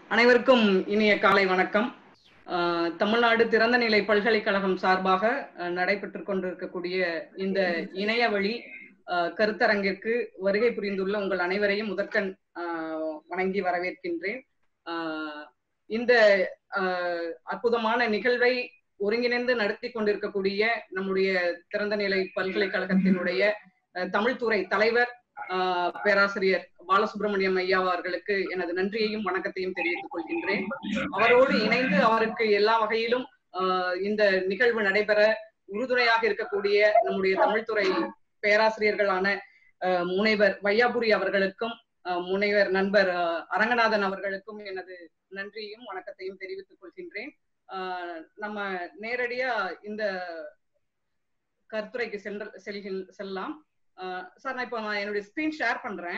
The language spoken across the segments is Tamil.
அனைவருக்கும் இனிய காலை வணக்கம் ஆஹ் தமிழ்நாடு திறந்தநிலை பல்கலைக்கழகம் சார்பாக அஹ், நடைபெற்றுக் கொண்டிருக்கக்கூடிய இந்த இணைய வழி ஆஹ், கருத்தரங்கிற்கு வருகை புரிந்துள்ள உங்கள் அனைவரையும் முதற்கண் ஆஹ், வணங்கி வரவேற்கின்றேன் ஆஹ், இந்த ஆஹ், அற்புதமான நிகழ்வை ஒருங்கிணைந்து நடத்தி கொண்டிருக்கக்கூடிய நம்முடைய திறந்தநிலை பல்கலைக்கழகத்தினுடைய அஹ், தமிழ்துறை தலைவர் ஆஹ், பேராசிரியர் பாலசுப்ரமணியம் ஐயா அவர்களுக்கு எனது நன்றியையும் வணக்கத்தையும் தெரிவித்துக் கொள்கின்றேன் அவரோடு இணைந்து அவருக்கு எல்லா வகையிலும் ஆஹ், இந்த நிகழ்வு நடைபெற உறுதுணையாக இருக்கக்கூடிய நம்முடைய தமிழ்துறை பேராசிரியர்களான ஆஹ், முனைவர் வையாபுரி அவர்களுக்கும் ஆஹ், முனைவர் நண்பர் ஆஹ், அரங்கநாதன் அவர்களுக்கும் எனது நன்றியையும் வணக்கத்தையும் தெரிவித்துக் கொள்கின்றேன் ஆஹ், நம்ம நேரடியா இந்த கருத்துரைக்கு சென்ற செல்கில் செல்லலாம் ஆஹ், சார் நான் இப்போ நான் என்னுடைய ஸ்கிரீன் ஷேர் பண்றேன்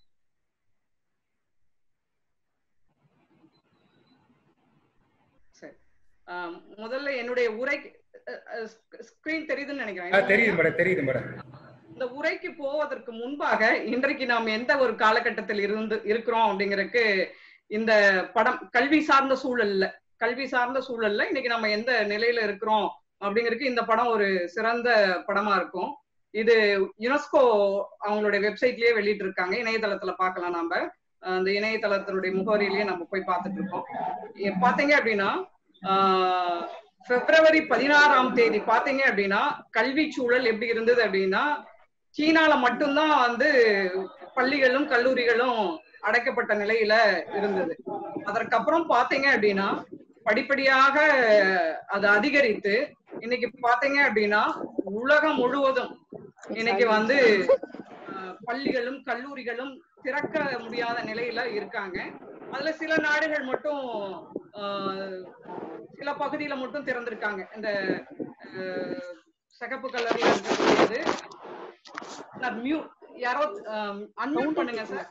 சரி ஆஹ், முதல்ல என்னுடைய உரை ஸ்கிரீன் தெரியுதுன்னு ஆ, நினைக்கிறேன் தெரியுது மேடம் தெரியுது மேடம் இந்த உரைக்கு போவதற்கு முன்பாக இன்றைக்கு நாம் எந்த ஒரு காலகட்டத்தில் இருந்து இருக்கிறோம் அப்படிங்கறதுக்கு இந்த படம் கல்வி சார்ந்த சூழல்ல கல்வி சார்ந்த சூழல்ல இன்னைக்கு நம்ம எந்த நிலையில இருக்கிறோம் அப்படிங்கறதுக்கு இந்த படம் ஒரு சிறந்த படமா இருக்கும் இது யுனெஸ்கோ அவங்களுடைய வெப்சைட்லயே வெளியிட்டு இருக்காங்க இணையதளத்துல பார்க்கலாம் நாம அந்த இணையதளத்தினுடைய முகவரியிலேயே நம்ம போய் பார்த்துட்டு இருக்கோம் இ- பாத்தீங்க அப்படின்னா ஆஹ், பிப்ரவரி பதினாறாம் தேதி பாத்தீங்க அப்படின்னா கல்வி சூழல் எப்படி இருந்தது அப்படின்னா சீனால மட்டும்தான் வந்து பள்ளிகளும் கல்லூரிகளும் அடைக்கப்பட்ட நிலையில இருந்தது அதற்கப்புறம் பாத்தீங்க அப்படின்னா படிப்படியாக அது அதிகரித்து இன்னைக்கு பாத்தீங்க அப்படின்னா உலகம் முழுவதும் இன்னைக்கு வந்து அஹ், பள்ளிகளும் கல்லூரிகளும் திறக்க முடியாத நிலையில இருக்காங்க அதுல சில நாடுகள் மட்டும் ஆஹ், சில பகுதியில மட்டும் திறந்திருக்காங்க இந்த அஹ், சிகப்பு கலர்ல இருக்கக்கூடியது நான் மியூ யாரோ அன்மியூட் பண்ணுங்க சார்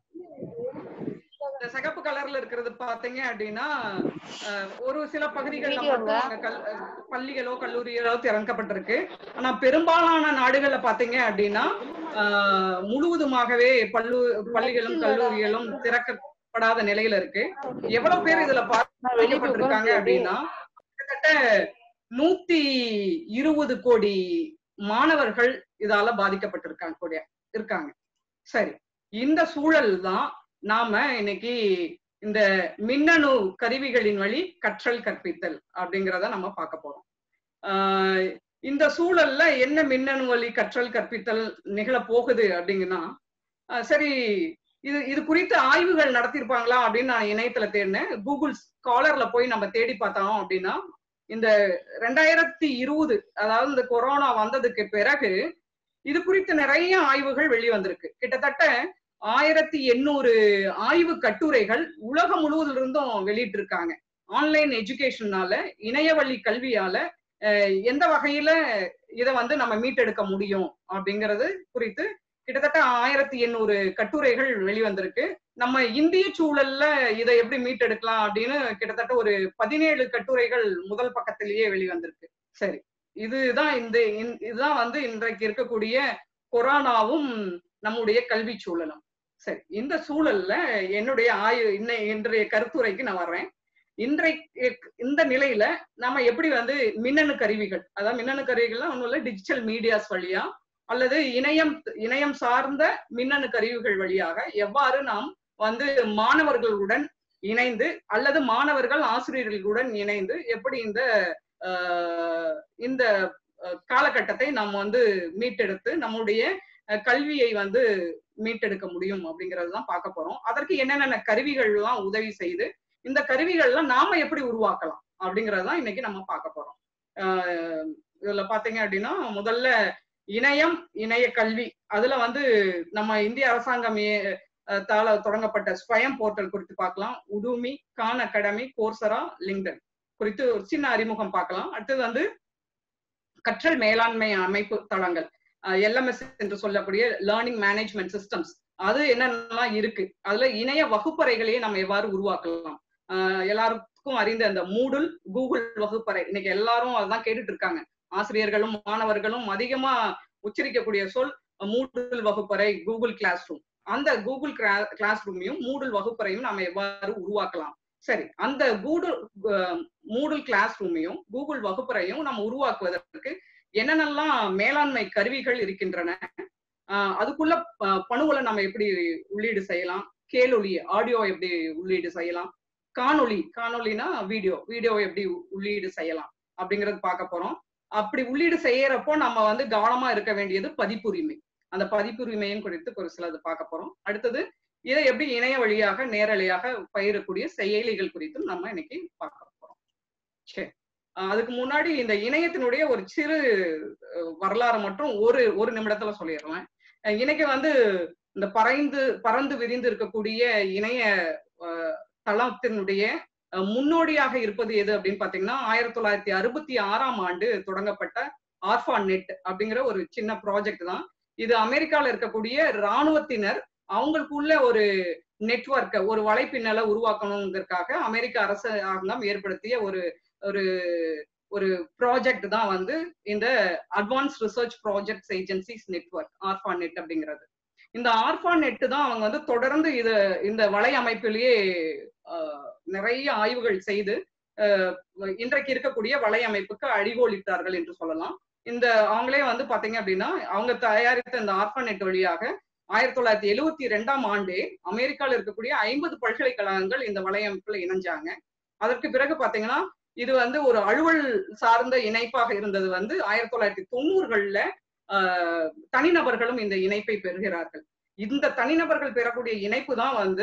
இந்த சிகப்பு கலர்ல இருக்கிறது பாத்தீங்க அப்படின்னா அஹ், ஒரு சில பகுதிகள்ல மட்டும் அங்க கல்- அஹ், பள்ளிகளோ கல்லூரிகளோ திறக்கப்பட்டிருக்கு ஆனா பெரும்பாலான நாடுகள்ல பாத்தீங்க அப்படின்னா அஹ், முழுவதுமாகவே பல்லு பள்ளிகளும் கல்லூரிகளும் திறக்கப்படாத நிலையில இருக்கு எவ்வளவு பேர் இதுல பாதிக்கப்பட்டிருக்காங்க அப்படின்னா கிட்டத்தட்ட நூத்தி இருபது கோடி மாணவர்கள் இதால பாதிக்கப்பட்டிருக்காங்க கூடிய இருக்காங்க சரி இந்த சூழல் தான் நாம இன்னைக்கு இந்த மின்னணு கருவிகளின் வழி கற்றல் கற்பித்தல் அப்படிங்கிறத நம்ம பார்க்க போறோம் ஆஹ் இந்த சூழல்ல என்ன மின்னணு வழி கற்றல் கற்பித்தல் நிகழ போகுது அப்படிங்கன்னா ஆஹ் சரி இது இது குறித்து ஆய்வுகள் நடத்தியிருப்பாங்களா அப்படின்னு நான் இணையத்துல தேடினேன் கூகுள் ஸ்காலர்ல போய் நம்ம தேடி பார்த்தோம் அப்படின்னா இந்த ரெண்டாயிரத்தி இருபது அதாவது இந்த கொரோனா வந்ததுக்கு பிறகு இது குறித்து நிறைய ஆய்வுகள் வெளிவந்திருக்கு கிட்டத்தட்ட ஆயிரத்தி எண்ணூறு ஆய்வு கட்டுரைகள் உலகம் முழுவதும் இருந்தும் வெளியிட்டு இருக்காங்க ஆன்லைன் எஜுகேஷனால இணையவழி கல்வியால அஹ், எந்த வகையில இதை வந்து நம்ம மீட்டெடுக்க முடியும் அப்படிங்கிறது குறித்து கிட்டத்தட்ட ஆயிரத்தி எண்ணூறு கட்டுரைகள் வெளிவந்திருக்கு நம்ம இந்திய சூழல்ல இதை எப்படி மீட்டெடுக்கலாம் அப்படின்னு கிட்டத்தட்ட ஒரு பதினேழு கட்டுரைகள் முதல் பக்கத்திலேயே வெளிவந்திருக்கு சரி இதுதான் இந்த இந்த- இதுதான் வந்து இன்றைக்கு இருக்கக்கூடிய கொரோனாவும் நம்முடைய கல்வி சூழலும் சரி இந்த சூழல்ல என்னுடைய ஆய்வு இன்ன இன்றைய கருத்துரைக்கு நான் வர்றேன் இன்றைக்கு இந்த நிலையில நாம எப்படி வந்து மின்னணு கருவிகள் அதாவது மின்னணு கருவிகள்லாம் ஒண்ணும் இல்ல டிஜிட்டல் மீடியாஸ் வழியா அல்லது இணையம் இணையம் சார்ந்த மின்னணு கருவிகள் வழியாக எவ்வாறு நாம் வந்து மாணவர்களுடன் இணைந்து அல்லது மாணவர்கள் ஆசிரியர்களுடன் இணைந்து எப்படி இந்த ஆஹ், இந்த அஹ், காலகட்டத்தை நாம் வந்து மீட்டெடுத்து நம்முடைய அஹ், கல்வியை வந்து மீட்டெடுக்க முடியும் அப்படிங்கறது தான் பார்க்க போறோம் அதற்கு என்னென்ன கருவிகள்லாம் உதவி செய்து இந்த கருவிகள்லாம் நாம எப்படி உருவாக்கலாம் அப்படிங்கறது தான் இன்னைக்கு நம்ம பார்க்க போறோம் ஆஹ், இதுல பாத்தீங்க அப்படின்னா முதல்ல இணையம் இணைய கல்வி அதுல வந்து நம்ம இந்திய அரசாங்கம் ஏ- அஹ் தால தொடங்கப்பட்ட ஸ்வயம் போர்ட்டல் குறித்து பார்க்கலாம் உடுமி கான் அகாடமி கோர்சரா லிங்டன் குறித்து ஒரு சின்ன அறிமுகம் பார்க்கலாம் அடுத்தது வந்து கற்றல் மேலாண்மை அமைப்பு தளங்கள் எல்எம்எஸ் என்று சொல்லக்கூடிய லேர்னிங் மேனேஜ்மெண்ட் சிஸ்டம்ஸ் அது என்னென்னலாம் இருக்கு அதுல இணைய வகுப்பறைகளையே நம்ம எவ்வாறு உருவாக்கலாம் ஆஹ் எல்லாருக்கும் அறிந்த அந்த மூடுல் கூகுள் வகுப்பறை இன்னைக்கு எல்லாரும் அதான் கேட்டுட்டு இருக்காங்க ஆசிரியர்களும் மாணவர்களும் அதிகமா உச்சரிக்கக்கூடிய சொல் மூடுல் வகுப்பறை கூகுள் கிளாஸ் ரூம் அந்த கூகுள் கிளாஸ் ரூமையும் மூடுல் வகுப்பறையும் நாம எவ்வாறு உருவாக்கலாம் சரி அந்த கூகுள் மூடல் கிளாஸ் ரூமையும் கூகுள் வகுப்பறையும் நம்ம உருவாக்குவதற்கு என்னென்னலாம் மேலாண்மை கருவிகள் இருக்கின்றன ஆஹ் அதுக்குள்ள ப- பணுவலை நம்ம எப்படி உள்ளீடு செய்யலாம் கேளொலி ஆடியோ எப்படி உள்ளீடு செய்யலாம் காணொளி காணொளினா வீடியோ வீடியோ எப்படி உ- உள்ளீடு செய்யலாம் அப்படிங்கறது பார்க்க போறோம் அப்படி உள்ளீடு செய்யறப்போ நம்ம வந்து கவனமா இருக்க வேண்டியது பதிப்புரிமை அந்த பதிப்புரிமையும் குறித்து ஒரு சிலது பார்க்க போறோம் அடுத்தது இதை எப்படி இணைய வழியாக நேரலையாக பயிரக்கூடிய செயலிகள் குறித்தும் நம்ம இன்னைக்கு பார்க்க போறோம் சரி அஹ் அதுக்கு முன்னாடி இந்த இணையத்தினுடைய ஒரு சிறு அஹ், வரலாறு மட்டும் ஒரு ஒரு நிமிடத்துல சொல்லிடுறேன் அஹ் இன்னைக்கு வந்து இந்த பறைந்து பறந்து விரிந்து இருக்கக்கூடிய இணைய அஹ், தளத்தினுடைய அஹ், முன்னோடியாக இருப்பது எது அப்படின்னு பாத்தீங்கன்னா ஆயிரத்தி தொள்ளாயிரத்தி அறுபத்தி ஆறாம் ஆண்டு தொடங்கப்பட்ட ஆர்ஃபா நெட் அப்படிங்கிற ஒரு சின்ன ப்ராஜெக்ட் தான் இது அமெரிக்கால இருக்கக்கூடிய இராணுவத்தினர் அவங்களுக்குள்ள ஒரு நெட்வொர்க்கை ஒரு வலைப்பின்னலை உருவாக்கணுங்கிறதுக்காக அமெரிக்க அரசாங்கம் ஏற்படுத்திய ஒரு ஒரு ஒரு ப்ராஜெக்ட் தான் வந்து இந்த advance research projects agencies network ARPANET அப்படிங்கிறது இந்த ஆர்ஃபா நெட் தான் அவங்க வந்து தொடர்ந்து இது இந்த வலை அமைப்பிலேயே ஆஹ், நிறைய ஆய்வுகள் செய்து ஆஹ், இன்றைக்கு இருக்கக்கூடிய வலை அமைப்புக்கு அடிகோலிட்டார்கள் என்று சொல்லலாம் இந்த அவங்களே வந்து பாத்தீங்க அப்படின்னா அவங்க தயாரித்த இந்த ஆர்ஃபா நெட் வழியாக ஆயிரத்தி தொள்ளாயிரத்தி எழுவத்தி ரெண்டாம் ஆண்டே அமெரிக்கால இருக்கக்கூடிய ஐம்பது பல்கலைக்கழகங்கள் இந்த வலையமைப்புல இணைஞ்சாங்க அதற்கு பிறகு பாத்தீங்கன்னா இது வந்து ஒரு அலுவல் சார்ந்த இணைப்பாக இருந்தது வந்து ஆயிரத்தி தொள்ளாயிரத்தி தொண்ணூறுகள்ல ஆஹ், தனிநபர்களும் இந்த இணைப்பை பெறுகிறார்கள் இந்த தனிநபர்கள் பெறக்கூடிய இணைப்பு தான் வந்து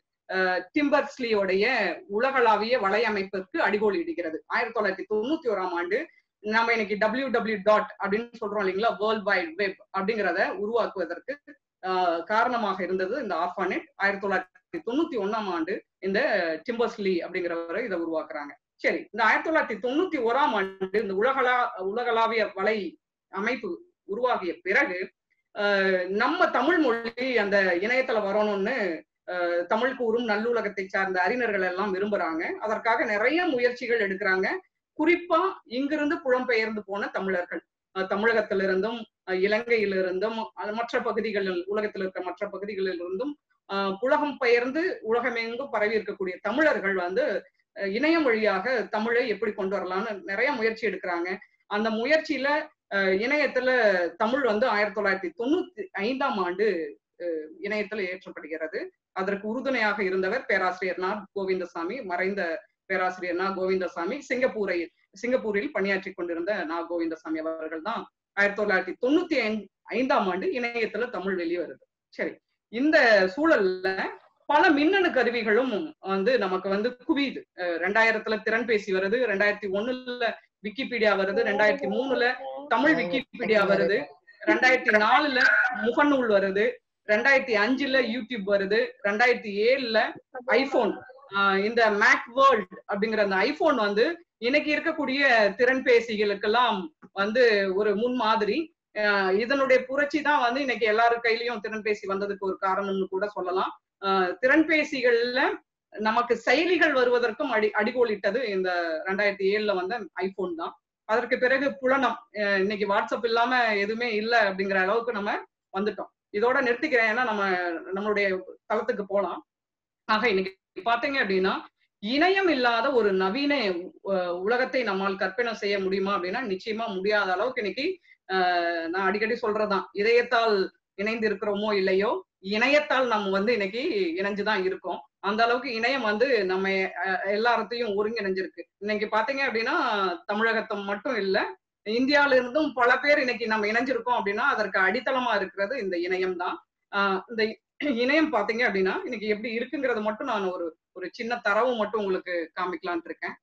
டிம்பர்ஸ்லியோடைய உலகளாவிய வலையமைப்பிற்கு அடிகோல் இடுகிறது ஆயிரத்தி தொள்ளாயிரத்தி தொண்ணூத்தி ஓராம் ஆண்டு நம்ம இன்னைக்கு டபிள்யூ டபிள்யூ டாட் அப்படின்னு சொல்றோம் இல்லைங்களா வேர்ல்ட் வைட் வெப் அப்படிங்கிறத உருவாக்குவதற்கு ஆஹ், காரணமாக இருந்தது இந்த ஆர்ஃபானெட் ஆயிரத்தி தொள்ளாயிரத்தி தொண்ணூத்தி ஒண்ணாம் ஆண்டு இந்த டிம்பர்ஸ்லி அப்படிங்கிறவரை இதை உருவாக்குறாங்க சரி இந்த ஆயிரத்தி தொள்ளாயிரத்தி தொண்ணூத்தி ஓராம் ஆண்டு இந்த உலகளா உலகளாவிய வலை அமைப்பு உருவாகிய பிறகு ஆஹ், நம்ம தமிழ் மொழி அந்த இணையத்துல வரணும்னு ஆஹ், தமிழ் கூறும் நல்லுலகத்தை சார்ந்த அறிஞர்கள் எல்லாம் விரும்புறாங்க அதற்காக நிறைய முயற்சிகள் எடுக்கிறாங்க குறிப்பா இங்கிருந்து புலம்பெயர்ந்து போன தமிழர்கள் அஹ் தமிழகத்திலிருந்தும் அஹ் இலங்கையிலிருந்தும் அது மற்ற பகுதிகளில் உலகத்தில் இருக்கிற மற்ற பகுதிகளில் இருந்தும் அஹ் புலகம் பெயர்ந்து உலகமெங்கும் பரவி இருக்கக்கூடிய தமிழர்கள் வந்து அஹ் இணையம் வழியாக தமிழை எப்படி கொண்டு வரலாம்னு நிறைய முயற்சி எடுக்கிறாங்க அந்த முயற்சியில அஹ் இணையத்துல தமிழ் வந்து ஆயிரத்தி தொள்ளாயிரத்தி தொண்ணூத்தி ஐந்தாம் ஆண்டு அஹ் இணையத்துல ஏற்றப்படுகிறது அதற்கு உறுதுணையாக இருந்தவர் பேராசிரியர் நா கோவிந்தசாமி மறைந்த பேராசிரியர் நா கோவிந்தசாமி சிங்கப்பூரை சிங்கப்பூரில் பணியாற்றி கொண்டிருந்த நா கோவிந்தசாமி அவர்கள் தான் ஆயிரத்தி தொள்ளாயிரத்தி தொண்ணூத்தி ஐந்து ஐந்தாம் ஆண்டு இணையத்துல தமிழ் வெளியே வருது சரி இந்த சூழல்ல பல மின்னணு கருவிகளும் வந்து நமக்கு வந்து குவியுது அஹ் ரெண்டாயிரத்துல திறன்பேசி வருது ரெண்டாயிரத்தி ஒண்ணுல விக்கிபீடியா வருது ரெண்டாயிரத்தி மூணுல தமிழ் விக்கிபீடியா வருது ரெண்டாயிரத்தி நாலுல முகநூல் வருது ரெண்டாயிரத்தி அஞ்சுல யூடியூப் வருது ரெண்டாயிரத்தி ஏழுல ஐபோன் இந்த மேக் வேர்ல்ட் அப்படிங்கிற அந்த ஐபோன் வந்து இன்னைக்கு இருக்கக்கூடிய திறன்பேசிகளுக்கெல்லாம் வந்து ஒரு முன்மாதிரி அஹ் இதனுடைய புரட்சி தான் வந்து இன்னைக்கு எல்லாரு கையிலயும் திறன்பேசி வந்ததுக்கு ஒரு காரணம்னு கூட சொல்லலாம் அஹ் திறன்பேசிகள்ல நமக்கு செயலிகள் வருவதற்கும் அடி அடிகோலிட்டது இந்த ரெண்டாயிரத்தி ஏழுல வந்த ஐபோன் தான் அதற்கு பிறகு புலனம் அஹ் இன்னைக்கு வாட்ஸ்அப் இல்லாம எதுவுமே இல்லை அப்படிங்கிற அளவுக்கு நம்ம வந்துட்டோம் இதோட நிறுத்திக்கிறேன் ஏன்னா நம்ம நம்மளுடைய தளத்துக்கு போலாம் ஆக இன்னைக்கு பாத்தீங்க அப்படின்னா இணையம் இல்லாத ஒரு நவீன அஹ், உலகத்தை நம்மால் கற்பனை செய்ய முடியுமா அப்படின்னா நிச்சயமா முடியாத அளவுக்கு இன்னைக்கு அஹ், நான் அடிக்கடி சொல்றதுதான் இதயத்தால் இணைந்து இருக்கிறோமோ இல்லையோ இணையத்தால் நம்ம வந்து இன்னைக்கு இணைஞ்சுதான் இருக்கோம் அந்த அளவுக்கு இணையம் வந்து நம்ம அஹ், எல்லாரத்தையும் ஒருங்கிணைஞ்சிருக்கு இன்னைக்கு பாத்தீங்க அப்படின்னா தமிழகத்தை மட்டும் இல்ல இந்தியால இருந்தும் பல பேர் இன்னைக்கு நம்ம இணைஞ்சிருக்கோம் அப்படின்னா அதற்கு அடித்தளமா இருக்கிறது இந்த இணையம் தான் ஆஹ் இந்த இணையம் பாத்தீங்க அப்படின்னா இன்னைக்கு எப்படி இருக்குங்கிறது மட்டும் நான் ஒரு ஒரு சின்ன தரவு மட்டும் உங்களுக்கு காமிக்கலான் இருக்கேன்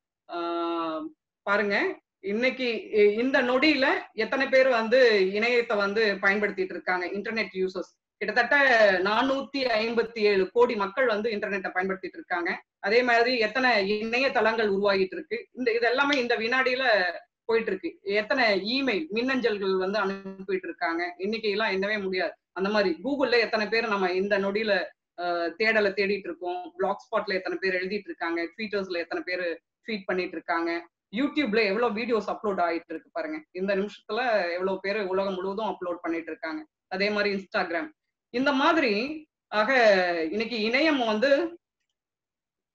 ஆஹ் பாருங்க இன்னைக்கு இ- இந்த நொடியில எத்தனை பேர் வந்து இணையத்தை வந்து பயன்படுத்திட்டு இருக்காங்க இன்டர்நெட் யூசர்ஸ் கிட்டத்தட்ட நானூத்தி ஐம்பத்தி ஏழு கோடி மக்கள் வந்து இன்டர்நெட்டை பயன்படுத்திட்டு இருக்காங்க அதே மாதிரி எத்தனை இணையதளங்கள் உருவாகிட்டு இருக்கு இந்த இது எல்லாமே இந்த வினாடியில போயிட்டு இருக்கு எத்தனை இமெயில் மின்னஞ்சல்கள் வந்து அனுப்பிட்டு இருக்காங்க எண்ணிக்கையெல்லாம் எண்ணவே முடியாது அந்த மாதிரி கூகுள்ல எத்தனை பேர் நம்ம இந்த நொடியில அஹ், தேடலை தேடிட்டு இருக்கோம் பிளாக் ஸ்பாட்ல எத்தனை பேர் எழுதிட்டு இருக்காங்க ட்வீட்டர்ஸ்ல எத்தனை பேர் ட்வீட் பண்ணிட்டு இருக்காங்க யூடியூப்ல எவ்வளவு வீடியோஸ் அப்லோட் ஆயிட்டு இருக்கு பாருங்க இந்த நிமிஷத்துல எவ்வளவு பேர் உலகம் முழுவதும் அப்லோட் பண்ணிட்டு இருக்காங்க அதே மாதிரி இன்ஸ்டாகிராம் இந்த மாதிரி ஆக இன்னைக்கு இணையம் வந்து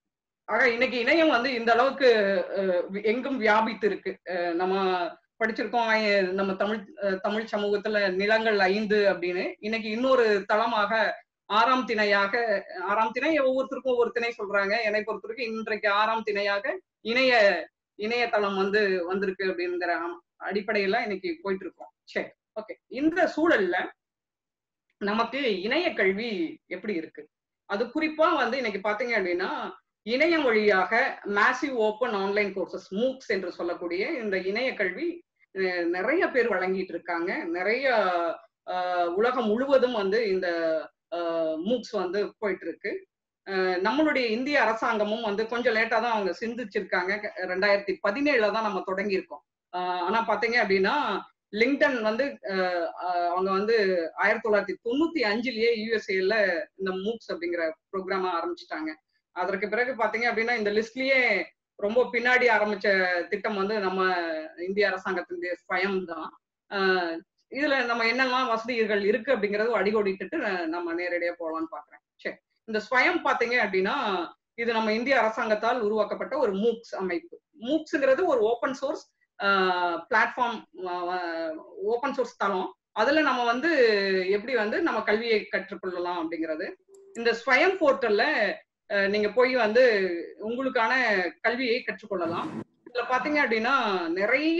ஆக இன்னைக்கு இணையம் வந்து இந்த அளவுக்கு அஹ், எங்கும் வியாபித்து இருக்கு அஹ், நம்ம படிச்சிருக்கோம் ஐ- நம்ம தமிழ் அஹ், தமிழ் சமூகத்துல நிலங்கள் ஐந்து அப்படின்னு இன்னைக்கு இன்னொரு தளமாக ஆறாம் திணையாக ஆறாம் திணை ஒவ்வொருத்தருக்கும் ஒவ்வொரு திணை சொல்றாங்க என்னை பொறுத்தவரைக்கும் இன்றைக்கு ஆறாம் திணையாக இணைய இணையதளம் வந்து வந்திருக்கு அப்படிங்கிற அம்- அடிப்படையில இன்னைக்கு போயிட்டு இருக்கோம் சரி ஓகே இந்த சூழல்ல நமக்கு இணைய கல்வி எப்படி இருக்கு அது குறிப்பா வந்து இன்னைக்கு பாத்தீங்க அப்படின்னா இணையம் வழியாக massive open online courses MOOCs என்று சொல்லக்கூடிய இந்த இணைய கல்வி அஹ், நிறைய பேர் வழங்கிட்டு இருக்காங்க நிறைய அஹ், உலகம் முழுவதும் வந்து இந்த மூக்ஸ் வந்து போயிட்டு இருக்கு அஹ், நம்மளுடைய இந்திய அரசாங்கமும் வந்து கொஞ்சம் லேட்டா தான் அவங்க சிந்திச்சிருக்காங்க ரெண்டாயிரத்தி பதினேழுல தான் நம்ம தொடங்கியிருக்கோம் அஹ், ஆனா பாத்தீங்க அப்படின்னா லிங்டன் வந்து அஹ், அஹ், அவங்க வந்து ஆயிரத்தி தொள்ளாயிரத்தி தொண்ணூத்தி அஞ்சுலயே யூஎஸ்ஏல இந்த மூக்ஸ் அப்படிங்கிற ப்ரோக்ராம ஆரம்பிச்சிட்டாங்க அதற்கு பிறகு பாத்தீங்க அப்படின்னா இந்த லிஸ்ட்லயே ரொம்ப பின்னாடி ஆரம்பிச்ச திட்டம் வந்து நம்ம இந்திய அரசாங்கத்தினுடைய ஸ்வயம் தான் ஆஹ் இதுல நம்ம என்னெல்லாம் வசதிகள் இருக்கு அப்படிங்கறது அடிகோடிட்டுட்டு நம்ம நேரடியா போகலாம்னு பாக்குறேன் சரி இந்த ஸ்வயம் பாத்தீங்க அப்படின்னா இது நம்ம இந்திய அரசாங்கத்தால் உருவாக்கப்பட்ட ஒரு மூக்ஸ் அமைப்பு மூக்ஸ்ங்கிறது ஒரு open source platform open source தளம் அதுல நம்ம வந்து எப்படி வந்து நம்ம கல்வியை கற்றுக்கொள்ளலாம் அப்படிங்கிறது இந்த ஸ்வயம் போர்ட்டல்ல அஹ், நீங்க போய் வந்து உங்களுக்கான கல்வியை கற்றுக்கொள்ளலாம் இதுல பாத்தீங்க அப்படின்னா நிறைய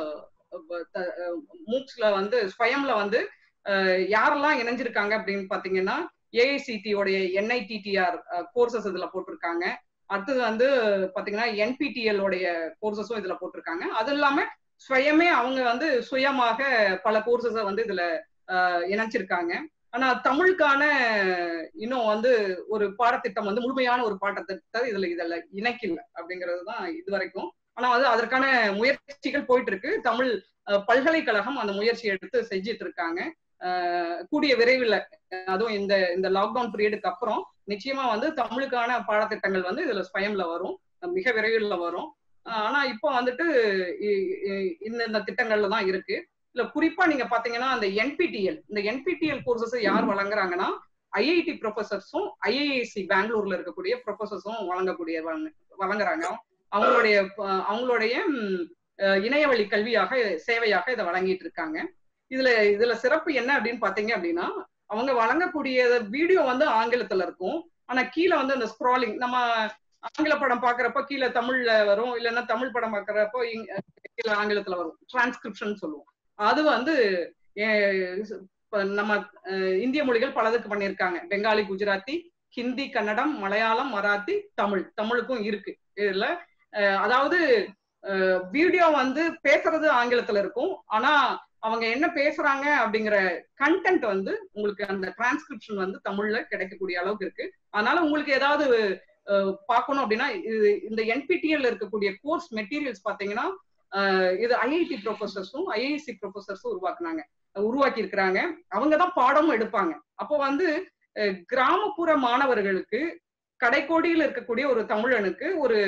மூக்ஸ்ல வந்து ஸ்வயம்ல வந்து அஹ், யாரெல்லாம் இணைஞ்சிருக்காங்க அப்படின்னு பாத்தீங்கன்னா ஏஐசிடி உடைய என்ஐடிடிஆர் கோர்சஸ் இதுல போட்டிருக்காங்க அடுத்தது வந்து பாத்தீங்கன்னா என்பிடிஎல் உடைய கோர்சஸும் இதுல போட்டிருக்காங்க அது இல்லாம ஸ்வயமே அவங்க வந்து சுயமாக பல கோர்சஸ வந்து இதுல அஹ், இணைச்சிருக்காங்க ஆனா தமிழுக்கான இன்னும் வந்து ஒரு பாடத்திட்டம் வந்து முழுமையான ஒரு பாடத்திட்டத்தை இதுல இதுல இணைக்கல அப்படிங்கிறது தான் இது வரைக்கும் ஆனா வந்து அதற்கான முயற்சிகள் போயிட்டு இருக்கு தமிழ் அஹ், பல்கலைக்கழகம் அந்த முயற்சி எடுத்து செஞ்சிட்டு இருக்காங்க அஹ், கூடிய விரைவில் அதுவும் இந்த இந்த லாக்டவுன் பீரியடுக்கு அப்புறம் நிச்சயமா வந்து தமிழுக்கான பாடத்திட்டங்கள் வந்து இதுல ஸ்வயம்ல வரும் மிக விரைவில் வரும் அஹ், ஆனா இப்போ வந்துட்டு இ- இ- இந்த இந்த திட்டங்கள்ல தான் இருக்கு இல்ல குறிப்பா நீங்க பாத்தீங்கன்னா அந்த என்பிடிஎல் இந்த என்பிடிஎல் கோர்சஸ் யார் வழங்குறாங்கன்னா ஐஐடி ப்ரொஃபசர்ஸும் ஐஐஎஸ்சி பெங்களூர்ல இருக்கக்கூடிய ப்ரொஃபசர்ஸும் வழங்கக்கூடிய வழங்க- வழங்குறாங்க அவங்களுடைய அஹ், அவங்களுடைய ம், அஹ், இணையவழி கல்வியாக சேவையாக இதை வழங்கிட்டு இருக்காங்க இதுல இதுல சிறப்பு என்ன அப்படின்னு பாத்தீங்க அப்படின்னா அவங்க வழங்கக்கூடிய வீடியோ வந்து ஆங்கிலத்துல இருக்கும் ஆனா கீழே வந்து அந்த ஸ்க்ராலிங் நம்ம ஆங்கில படம் பாக்குறப்ப கீழே தமிழ்ல வரும் இல்லைன்னா தமிழ் படம் பாக்குறப்போ இங்- கீழே ஆங்கிலத்துல வரும் டிரான்ஸ்கிரிப்ஷன் சொல்லுவோம் அது வந்து அஹ், இப்ப நம்ம அஹ், இந்திய மொழிகள் பலதுக்கு பண்ணியிருக்காங்க பெங்காலி குஜராத்தி ஹிந்தி கன்னடம் மலையாளம் மராத்தி தமிழ் தமிழுக்கும் இருக்கு இதுல அஹ், அதாவது வீடியோ வந்து பேசுறது ஆங்கிலத்துல இருக்கும் ஆனா அவங்க என்ன பேசுறாங்க அப்படிங்கிற கண்டென்ட் வந்து உங்களுக்கு அந்த டிரான்ஸ்கிரிப்ஷன் வந்து தமிழ்ல கிடைக்கக்கூடிய அளவுக்கு இருக்கு அதனால உங்களுக்கு ஏதாவது அஹ், பார்க்கணும் அப்படின்னா இது இந்த என்பிடிஎல் இருக்கக்கூடிய கோர்ஸ் மெட்டீரியல்ஸ் பாத்தீங்கன்னா அஹ், இது ஐஐடி ப்ரொஃபசர்ஸும் ஐஐசி ப்ரொஃபசர்ஸும் உருவாக்குனாங்க உருவாக்கி இருக்கிறாங்க அவங்க தான் பாடமும் எடுப்பாங்க அப்போ வந்து அஹ், கிராமப்புற மாணவர்களுக்கு கடைக்கோடியில் இருக்கக்கூடிய ஒரு தமிழனுக்கு ஒரு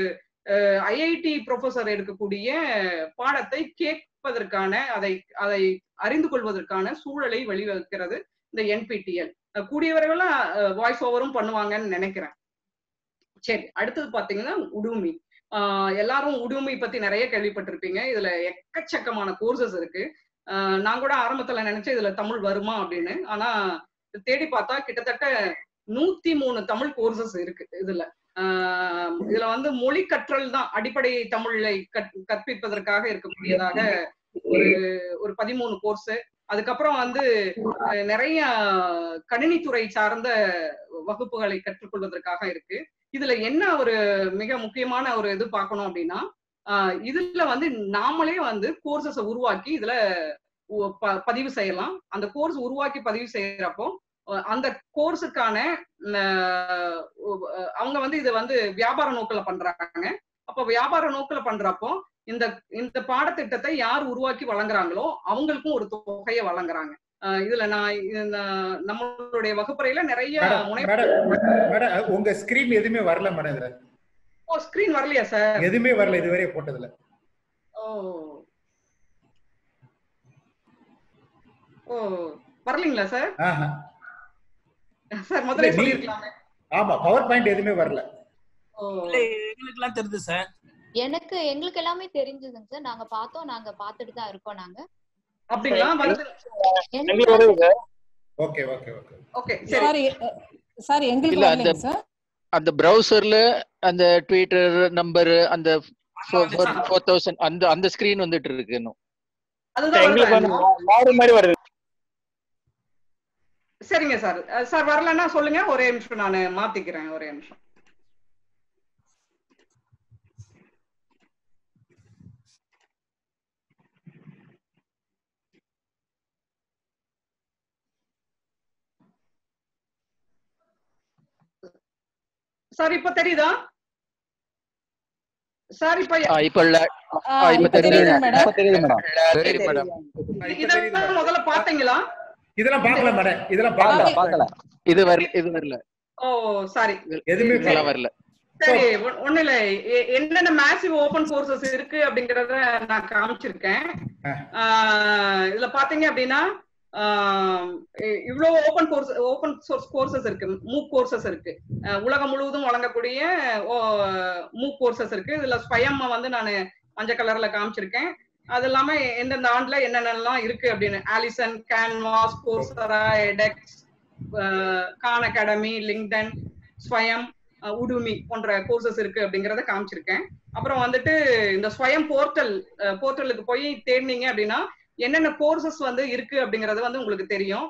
ஐஐடி ப்ரொஃபசர் எடுக்கக்கூடிய பாடத்தை கேட்பதற்கான அதை அதை அறிந்து கொள்வதற்கான சூழலை வழிவகுக்கிறது இந்த என்பிடிஎல் கூடியவர்கள் வாய்ஸ் ஓவரும் பண்ணுவாங்கன்னு நினைக்கிறேன் சரி அடுத்தது பாத்தீங்கன்னா உடுமி ஆஹ் எல்லாரும் உடுமி பத்தி நிறைய கேள்விப்பட்டிருப்பீங்க இதுல எக்கச்சக்கமான கோர்சஸ் இருக்கு ஆஹ் நான் கூட ஆரம்பத்துல நினைச்சேன் இதுல தமிழ் வருமா அப்படின்னு ஆனா தேடி பார்த்தா கிட்டத்தட்ட நூத்தி மூணு தமிழ் கோர்சஸ் இருக்கு இதுல ஆஹ் இதுல வந்து மொழி கற்றல் தான் அடிப்படை தமிழை கற்- கற்பிப்பதற்காக இருக்கக்கூடியதாக ஒரு ஒரு பதிமூணு கோர்ஸ் அதுக்கப்புறம் வந்து அஹ், நிறைய கணினித்துறை சார்ந்த வகுப்புகளை கற்றுக்கொள்வதற்காக இருக்கு இதுல என்ன ஒரு மிக முக்கியமான ஒரு இது பார்க்கணும் அப்படின்னா ஆஹ், இதுல வந்து நாமளே வந்து கோர்சஸை உருவாக்கி இதுல உ- ப- பதிவு செய்யலாம் அந்த கோர்ஸ் உருவாக்கி பதிவு செய்யறப்போ அஹ், அந்த கோர்ஸுக்கான அவங்க வந்து இதை வந்து வியாபார நோக்கில பண்றாங்க அப்போ வியாபார நோக்கில பண்றப்போ இந்த இந்த பாடத்திட்டத்தை யார் உருவாக்கி வழங்குறாங்களோ அவங்களுக்கும் ஒரு தொகையை வழங்குறாங்க அஹ் இதுல நான் இந்த நம்மளுடைய வகுப்பறையில நிறைய மேடம், முனை மேடம், மேடம், உங்க ஸ்கிரீன் எதுவுமே வரல மேடம் இதுல ஓ ஸ்கிரீன் வரலையா சார் எதுவுமே வரல இதுவரை போட்டதுல ஓ ஓ வரலீங்களா சார் ஆஹா. சார் முதல்ல இல்ல, நீ- சொல்லிருக்கலாமே ஆமா பவர் பாயிண்ட் எதுவுமே வரல இல்ல எங்களுக்கு எல்லாம் தெரியுது சார் எனக்கு எங்களுக்கு எல்லாமே தெரிஞ்சதுங்க சார் நாங்க பார்த்தோம் நாங்க பார்த்துட்டு தான் இருக்கோம் நாங்க அப்படிங்களா வருது எங்களுக்கு வருது sir okay okay okay okay சரி சார் எ- சார் எங்களுக்கு இல்ல, அந்த- வரலைங்க சார் அந்த ப்ரௌசர்ல அந்த ட்விட்டர் நம்பர் அந்த ஃபோர் தௌசண்ட் அந்த அந்த ஸ்கிரீன் வந்துட்டு இருக்கு இன்னும் அதுதான் எங்களுக்கு வருது வந்து மாறி மாறி வருது சரிங்க சார் அஹ் சார் வரலன்னா சொல்லுங்க ஒரே நிமிஷம் நான் மாத்திக்கிறேன் ஒரே நிமிஷம் சார் இப்ப தெரியுதா சார் இப்ப ஆ, இப்ப இல்ல ஆ, ஆ, இப்ப இப்ப தெரியுது தெரியுது மேடம் இப்ப தெரியுது மேடம் தெரியுது மேடம் இதெல்லாம் முதல்ல பாத்தீங்களா இதெல்லாம் பார்க்கல மேடம் இதெல்லாம் பார்க்கல பார்க்கல பார்க்கல இது வரல இது வரல ஓ சாரி எதுவுமே இதெல்லாம் வரல சரி ஒ- ஒண்ணும் இல்ல எ- என்னென்ன மேசிவ் ஓபன் கோர்சஸ் இருக்கு அப்படிங்கறத நான் காமிச்சிருக்கேன் ஆ. ஆஹ் இதுல பாத்தீங்க அப்படின்னா ஆஹ் இ- இவ்வளவு open course open source courses இருக்கு மூக் கோர்சஸ் இருக்கு அஹ் உலகம் முழுவதும் வழங்கக்கூடிய மூக் கோர்சஸ் இருக்கு இதுல ஸ்வயம் வந்து நான் மஞ்சள் கலர்ல காமிச்சிருக்கேன் அது இல்லாம எந்தெந்த ஆண்டுல என்னென்னலாம் இருக்கு அப்படின்னு Alison Canvas Coursera edX Khan Academy லிங்டன் ஸ்வயம் அஹ் உடுமி போன்ற கோர்சஸ் இருக்கு அப்படிங்கறத காமிச்சிருக்கேன் அப்புறம் வந்துட்டு இந்த ஸ்வயம் போர்ட்டல் போர்ட்டலுக்கு போய் தேடினீங்க அப்படின்னா என்னென்ன கோர்சஸ் வந்து இருக்கு அப்படிங்கறது வந்து உங்களுக்கு தெரியும்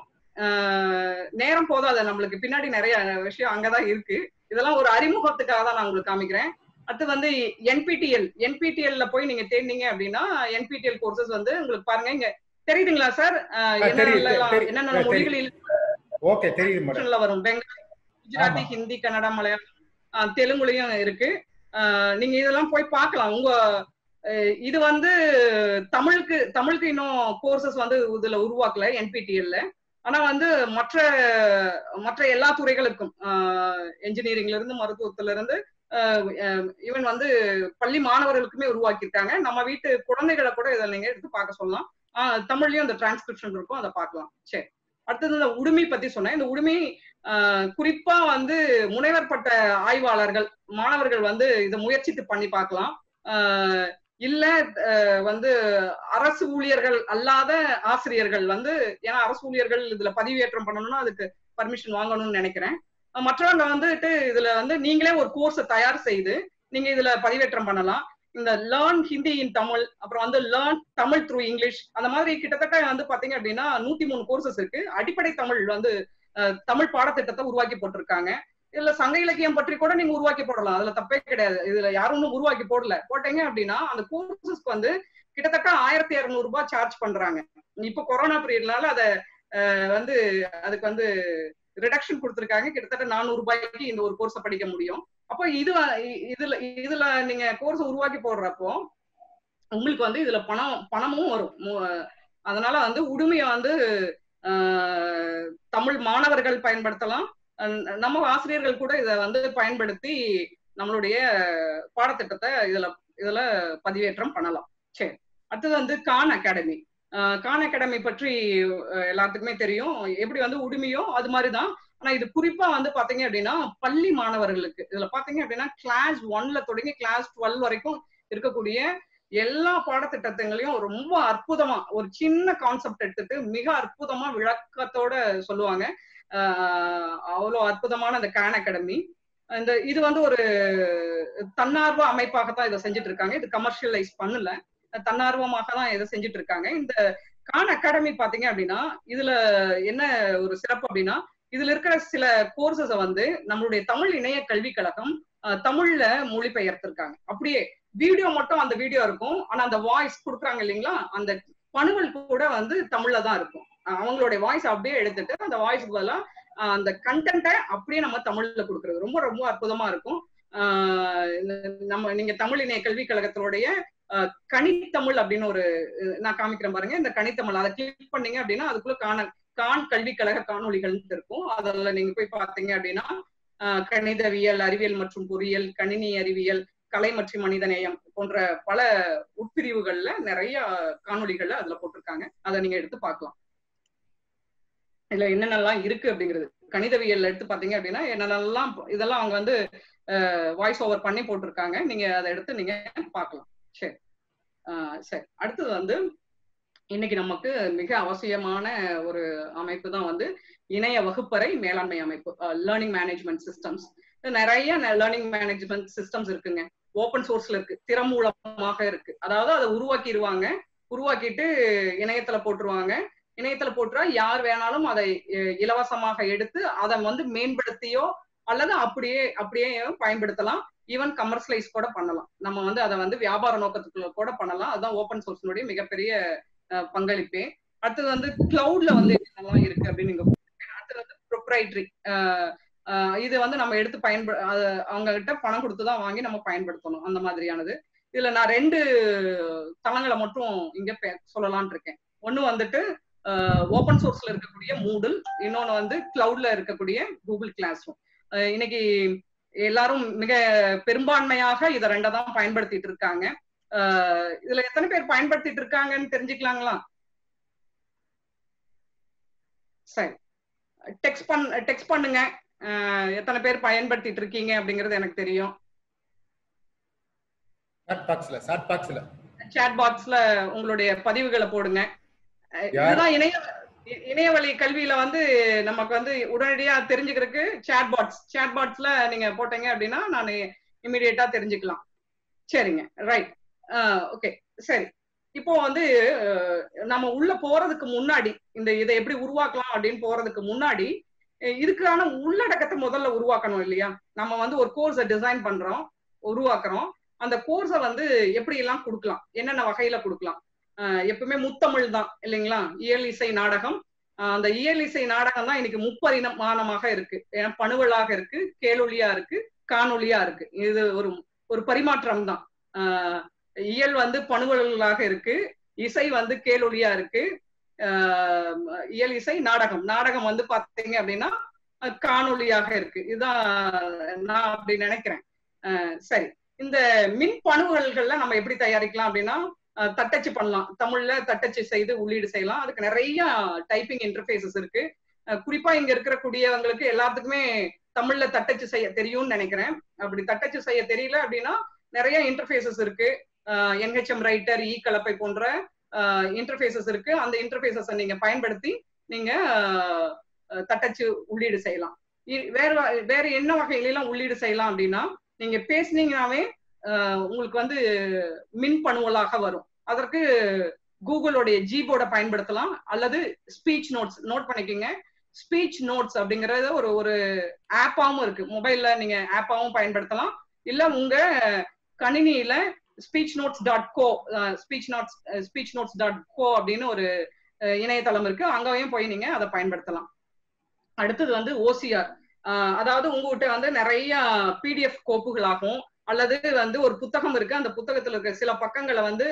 அஹ் நேரம் போதாது நம்மளுக்கு பின்னாடி நிறைய விஷயம் அங்கதான் இருக்கு இதெல்லாம் ஒரு அறிமுகத்துக்காக தான் நான் உங்களுக்கு காமிக்கிறேன் அடுத்து வந்து என்பிடிஎல் என்பிடிஎல்ல போய் நீங்க தேடினீங்க அப்படின்னா என்பிடிஎல் கோர்சஸ் வந்து உங்களுக்கு பாருங்க இங்க தெரியுதுங்களா சார் தெரியுது, என்னென்ன தெரியுது. என்னென்ன தெரியுது. மொழிகளில் ஓகே தெரியுது மேடம் ஆப்ஷன்ல வரும் பெங்காலி குஜராத்தி ஆமா. ஹிந்தி கன்னடம் மலையாளம் ஆஹ் தெலுங்குலயும் இருக்கு ஆஹ் நீங்க இதெல்லாம் போய் பார்க்கலாம் உங்க அஹ் இது வந்து தமிழுக்கு தமிழுக்கு இன்னும் கோர்சஸ் வந்து இதுல உருவாக்கல என்பிடிஎல்ல ஆனா வந்து மற்ற மற்ற எல்லா துறைகளுக்கும் என்ஜினியரிங்ல இருந்து மருத்துவத்துல இருந்து ஈவன் வந்து பள்ளி மாணவர்களுக்குமே உருவாக்கியிருக்காங்க நம்ம வீட்டு குழந்தைகளை கூட இதை நீங்க எடுத்து பார்க்க சொல்லலாம் ஆஹ் தமிழ்லயும் அந்த டிரான்ஸ்கிரிப்ஷன் இருக்கும் அதை பார்க்கலாம் சரி அடுத்தது இந்த உடுமி பத்தி சொன்னேன் இந்த உடுமி ஆஹ் குறிப்பா வந்து முனைவர் பட்ட ஆய்வாளர்கள் மாணவர்கள் வந்து இதை முயற்சித்து பண்ணி பார்க்கலாம் ஆஹ் இல்ல ஆஹ் வந்து அரசு ஊழியர்கள் அல்லாத ஆசிரியர்கள் வந்து ஏன்னா அரசு ஊழியர்கள் இதுல பதிவேற்றம் பண்ணணும்னா அதுக்கு பர்மிஷன் வாங்கணும்னு நினைக்கிறேன் அஹ் மற்றவங்க வந்துட்டு இதுல வந்து நீங்களே ஒரு கோர்ஸை தயார் செய்து நீங்க இதுல பதிவேற்றம் பண்ணலாம் இந்த லேர்ன் ஹிந்தி இன் தமிழ் அப்புறம் வந்து லேர்ன் தமிழ் த்ரூ இங்கிலீஷ் அந்த மாதிரி கிட்டத்தட்ட வந்து பாத்தீங்க அப்படின்னா நூத்தி மூணு கோர்சஸ் இருக்கு அடிப்படை தமிழ் வந்து அஹ், தமிழ் பாடத்திட்டத்தை உருவாக்கி போட்டிருக்காங்க இதுல சங்க இலக்கியம் பற்றி கூட நீங்க உருவாக்கி போடலாம் அதுல தப்பே கிடையாது இதுல யாரும் ஒன்றும் உருவாக்கி போடல போட்டீங்க அப்படின்னா அந்த கோர்சஸ்க்கு வந்து கிட்டத்தட்ட ஆயிரத்தி இருநூறு ரூபாய் சார்ஜ் பண்றாங்க இப்ப கொரோனா பீரியட்னால அதை அஹ், வந்து அதுக்கு வந்து ரிடக்ஷன் கொடுத்திருக்காங்க கிட்டத்தட்ட நானூறு ரூபாய்க்கு இந்த ஒரு கோர்ஸை படிக்க முடியும் அப்போ இது வ- இ- இதுல இதுல நீங்க கோர்ஸ் உருவாக்கி போடுறப்போ உங்களுக்கு வந்து இதுல பணம் பணமும் வரும் மு- அதனால வந்து உடுமையை வந்து ஆஹ், தமிழ் மாணவர்கள் பயன்படுத்தலாம் அஹ் நம்ம ஆசிரியர்கள் கூட இதை வந்து பயன்படுத்தி நம்மளுடைய பாடத்திட்டத்தை இதுல இதுல பதிவேற்றம் பண்ணலாம் சரி அடுத்தது வந்து கான் அகாடமி கான் அகாடமி பற்றி அஹ், எல்லாத்துக்குமே தெரியும் எப்படி வந்து உடுமையோ அது மாதிரிதான் ஆனா இது குறிப்பா வந்து பாத்தீங்க அப்படின்னா பள்ளி மாணவர்களுக்கு இதுல பாத்தீங்க அப்படின்னா கிளாஸ் ஒன்ல தொடங்கி கிளாஸ் டுவெல் வரைக்கும் இருக்கக்கூடிய எல்லா பாடத்திட்டங்களையும் ரொம்ப அற்புதமா ஒரு சின்ன கான்செப்ட் எடுத்துட்டு மிக அற்புதமா விளக்கத்தோட சொல்லுவாங்க ஆஹ் அவ்வளவு அற்புதமான அந்த கான் அகாடமி இந்த இது வந்து ஒரு தன்னார்வ அமைப்பாகத்தான் இதை செஞ்சுட்டு இருக்காங்க இது கமர்ஷியலைஸ் பண்ணல தன்னார்வமாக தான் இதை செஞ்சுட்டு இருக்காங்க இந்த கான் அகாடமி பாத்தீங்க அப்படின்னா இதுல என்ன ஒரு சிறப்பு அப்படின்னா இதுல இருக்கிற சில கோர்சஸ வந்து நம்மளுடைய தமிழ் இணைய கல்விக் கழகம் அஹ், தமிழ்ல மொழிபெயர்த்திருக்காங்க அப்படியே வீடியோ மட்டும் அந்த வீடியோ இருக்கும் ஆனா அந்த வாய்ஸ் கொடுக்குறாங்க இல்லைங்களா அந்த பணுவல் கூட வந்து தமிழ்ல தான் இருக்கும் அஹ், அவங்களுடைய வாய்ஸ் அப்படியே எடுத்துட்டு அந்த வாய்ஸ்க்கு பதிலா அஹ், அந்த கண்டென்ட்டை அப்படியே நம்ம தமிழ்ல கொடுக்குறது ரொம்ப ரொம்ப அற்புதமா இருக்கும் ஆஹ் இந்த- நம்ம நீங்க தமிழ் இணைய கல்விக் கழகத்தினுடைய அஹ், கனித்தமிழ் அப்படின்னு ஒரு அஹ், நான் காமிக்கிறேன் பாருங்க இந்த கனித்தமிழ் அதை கிளிக் பண்ணீங்க அப்படின்னா அதுக்குள்ள காண கான் கல்விக் கழக காணொளிகள் இருக்கும் அதுல நீங்க போய் பாத்தீங்க அப்படின்னா ஆஹ், கணிதவியல் அறிவியல் மற்றும் பொறியியல் கணினி அறிவியல் கலை மற்றும் மனிதநேயம் போன்ற பல உட்பிரிவுகள்ல நிறைய காணொளிகள்ல அதுல போட்டிருக்காங்க அதை நீங்க எடுத்து பார்க்கலாம் இதுல என்னென்னலாம் இருக்கு அப்படிங்கிறது கணிதவியல் எடுத்து பாத்தீங்க அப்படின்னா என்னென்னலாம் இதெல்லாம் அவங்க வந்து வாய்ஸ் ஓவர் பண்ணி போட்டிருக்காங்க நீங்க அதை எடுத்து நீங்க பார்க்கலாம் சரி ஆஹ் சரி அடுத்தது வந்து இன்னைக்கு நமக்கு மிக அவசியமான ஒரு அமைப்பு தான் வந்து இணைய வகுப்பறை மேலாண்மை அமைப்பு லேர்னிங் மேனேஜ்மெண்ட் சிஸ்டம்ஸ் நிறைய லேர்னிங் மேனேஜ்மெண்ட் சிஸ்டம்ஸ் இருக்குங்க ஓப்பன் சோர்ஸ்ல இருக்கு திறமூலமாக இருக்கு அதாவது அதை உருவாக்கிடுவாங்க உருவாக்கிட்டு இணையத்துல போட்டுருவாங்க இணையத்துல போட்டுறா யார் வேணாலும் அதை அஹ், இலவசமாக எடுத்து அதை வந்து மேம்படுத்தியோ அல்லது அப்படியே அப்படியே பயன்படுத்தலாம் ஈவன் கமர்ஷியலைஸ் கூட பண்ணலாம் நம்ம வந்து அதை வந்து வியாபார நோக்கத்துக்குள்ள கூட பண்ணலாம் அதுதான் ஓப்பன் சோர்ஸ்னுடைய மிகப்பெரிய அஹ், பங்களிப்பே அடுத்தது வந்து கிளவுட்ல வந்து என்னெல்லாம் இருக்கு அப்படின்னு நீங்க போட்டிருக்கீங்க. அடுத்தது வந்து ப்ரொப்ரைட்ரி இது வந்து நம்ம எடுத்து பயன்ப அது அவங்க கிட்ட பணம் கொடுத்து தான் வாங்கி நம்ம பயன்படுத்தணும் அந்த மாதிரியானது இதுல நான் ரெண்டு தளங்களை மட்டும் இங்க பே- சொல்லலாம்னு இருக்கேன் ஒண்ணு வந்துட்டு ஓப்பன் சோர்ஸ்ல இருக்கக்கூடிய மூடல் இன்னொன்னு வந்து கிளவுட்ல இருக்கக்கூடிய கூகுள் கிளாஸ் ரூம் இன்னைக்கு எல்லாரும் மிக பெரும்பான்மையாக இதை ரெண்டை தான் பயன்படுத்திட்டு இருக்காங்க அஹ் இதுல எத்தனை பேர் பயன்படுத்திட்டு இருக்காங்கன்னு தெரிஞ்சுக்கலாங்களா சரி டெக்ஸ்ட் பண் டெக்ஸ்ட் பண்ணுங்க அஹ் எத்தனை பேர் பயன்படுத்திட்டு இருக்கீங்க அப்படிங்கிறது எனக்கு தெரியும் சாட் பாக்ஸ்ல சாட் பாக்ஸ்ல சாட் பாக்ஸ்ல உங்களுடைய பதிவுகளை போடுங்க அஹ் யார்? இதுதான் இணைய இ- இணையவழி கல்வியில வந்து நமக்கு வந்து உடனடியா தெரிஞ்சுக்கிறதுக்கு சாட் பாட்ஸ் சாட் பாட்ஸ்ல நீங்க போட்டீங்க அப்படின்னா நான் இமிடியேட்டா தெரிஞ்சுக்கலாம் சரிங்க ரைட் ஓகே சரி இப்போ வந்து அஹ், நம்ம உள்ள போறதுக்கு முன்னாடி இந்த இதை எப்படி உருவாக்கலாம் அப்படின்னு போறதுக்கு முன்னாடி அஹ், இதுக்கான உள்ளடக்கத்தை முதல்ல உருவாக்கணும் இல்லையா நம்ம வந்து ஒரு கோர்ஸை டிசைன் பண்றோம் உருவாக்குறோம் அந்த கோர்ஸை வந்து எப்படி எல்லாம் கொடுக்கலாம் என்னென்ன வகையில கொடுக்கலாம் ஆஹ் எப்பவுமே முத்தமிழ் தான் இல்லைங்களா இயல் இசை நாடகம் ஆஹ் அந்த இயல் இசை நாடகம் தான் இன்னைக்கு முப்பரிமாணமாக இருக்கு ஏன்னா பணுவலாக இருக்கு கேளொலியா இருக்கு காணொலியா இருக்கு இது ஒரு ஒரு பரிமாற்றம் தான் ஆஹ் இயல் வந்து பணுவலாக இருக்கு இசை வந்து கேளொலியா இருக்கு ஆஹ் இயல் இசை நாடகம் நாடகம் வந்து பாத்தீங்க அப்படின்னா அஹ் காணொலியாக இருக்கு இதுதான் நான் அப்படி நினைக்கிறேன் ஆஹ் சரி இந்த மின் பணுவல்கள்ல நம்ம எப்படி தயாரிக்கலாம் அப்படின்னா அஹ், தட்டச்சு பண்ணலாம் தமிழ்ல தட்டச்சு செய்து உள்ளீடு செய்யலாம் அதுக்கு நிறைய டைப்பிங் இன்டர்ஃபேஸஸ் இருக்கு அஹ், குறிப்பா இங்க இருக்கக்கூடியவங்களுக்கு எல்லாத்துக்குமே தமிழ்ல தட்டச்சு செய்ய தெரியும்னு நினைக்கிறேன் அப்படி தட்டச்சு செய்ய தெரியல அப்படின்னா நிறைய இன்டர்ஃபேஸஸ் இருக்கு என்ஹெச்எம் ரைட்டர் இ கலப்பை போன்ற இன்டர்ஃபேஸஸ் இருக்கு அந்த இன்டர்ஃபேஸஸை நீங்க பயன்படுத்தி நீங்க அஹ், அஹ், தட்டச்சு உள்ளீடு செய்யலாம் இ- வேற வ- வேற என்ன வகையிலாம் உள்ளீடு செய்யலாம் அப்படின்னா நீங்க பேசுனீங்கனாவே அஹ், உங்களுக்கு வந்து மின் பணுவலாக வரும் அதற்கு கூகுளோடைய ஜிபோர்டை பயன்படுத்தலாம் அல்லது ஸ்பீச் நோட்ஸ் நோட் பண்ணிக்கோங்க ஸ்பீச் நோட்ஸ் அப்படிங்கறது ஒரு ஒரு ஆப்பாவும் இருக்கு மொபைல்ல நீங்க ஆப்பாவும் பயன்படுத்தலாம் இல்ல உங்க கணினியில speech notes dot co speech notes speech notes dot co அப்படின்னு ஒரு அஹ், இணையதளம் இருக்கு அங்கேயும் போய் நீங்க அதை பயன்படுத்தலாம் அடுத்தது வந்து ஓசிஆர் அதாவது உங்ககிட்ட வந்து நிறைய பிடிஎஃப் கோப்புகளாகும் அல்லது வந்து ஒரு புத்தகம் இருக்கு அந்த புத்தகத்துல இருக்க சில பக்கங்களை வந்து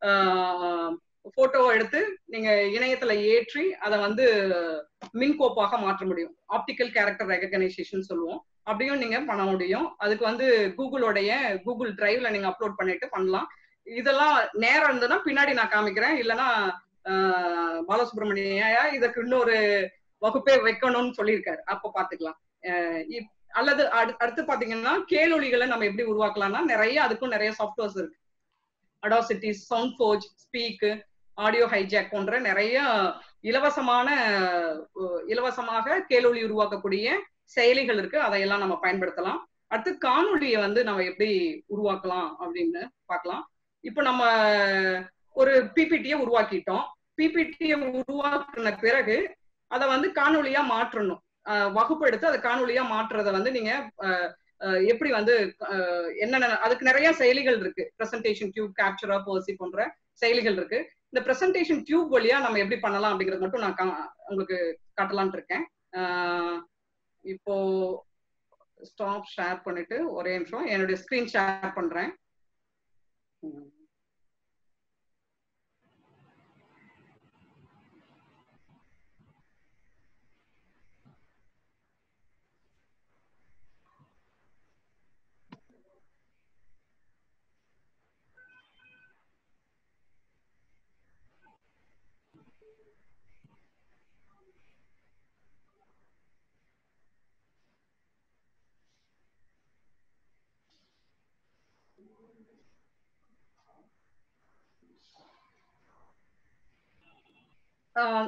போட்டோ எடுத்து நீங்க இணையத்துல ஏற்றி அதை வந்து மின் கோப்பாக மாற்ற முடியும் ஆப்டிக்கல் கேரக்டர் ரெகனைசேஷன் சொல்லுவோம் அப்படியும் நீங்க பண்ண முடியும் அதுக்கு வந்து கூகுளோடைய கூகுள் டிரைவ்ல நீங்க அப்லோட் பண்ணிட்டு பண்ணலாம் இதெல்லாம் நேரம் இருந்ததுன்னா பின்னாடி நான் காமிக்கிறேன் இல்லைன்னா ஆஹ் பாலசுப்ரமணியா இதுக்கு இன்னொரு வகுப்பே வைக்கணும்னு சொல்லியிருக்காரு அப்ப பாத்துக்கலாம் அஹ் இப்- அல்லது அடு- அடுத்து பாத்தீங்கன்னா கேளொலிகளை நம்ம எப்படி உருவாக்கலாம்னா நிறைய அதுக்கும் நிறைய சாஃப்ட்வேர்ஸ் இருக்கு Audacity Sound Forge speak Audio Hijack போன்ற நிறைய இலவசமான அஹ், இலவசமாக கேளொலி உருவாக்கக்கூடிய செயலிகள் இருக்கு அதையெல்லாம் நம்ம பயன்படுத்தலாம் அடுத்து காணொலியை வந்து நம்ம எப்படி உருவாக்கலாம் அப்படின்னு பார்க்கலாம் இப்போ நம்ம ஒரு பிபிடியை உருவாக்கிட்டோம் பிபிடியை உருவாக்குன பிறகு அதை வந்து காணொலியா மாற்றணும் அஹ் வகுப்பு எடுத்து அதை காணொலியா மாற்றுறத வந்து நீங்க அஹ், அஹ், எப்படி வந்து அஹ், என்னென்ன அதுக்கு நிறைய செயலிகள் இருக்கு பிரசன்டேஷன் டியூப் கேப்சரா பர்சி போன்ற செயலிகள் இருக்கு இந்த பிரசன்டேஷன் டியூப் வழியா நம்ம எப்படி பண்ணலாம் அப்படிங்கறது மட்டும் நான் கா- உங்களுக்கு காட்டலாம்னு இருக்கேன் அஹ், இப்போ ஸ்டாப் ஷேர் பண்ணிட்டு ஒரே நிமிஷம் என்னுடைய ஸ்கிரீன் ஷேர் பண்றேன் உம். ஆஹ்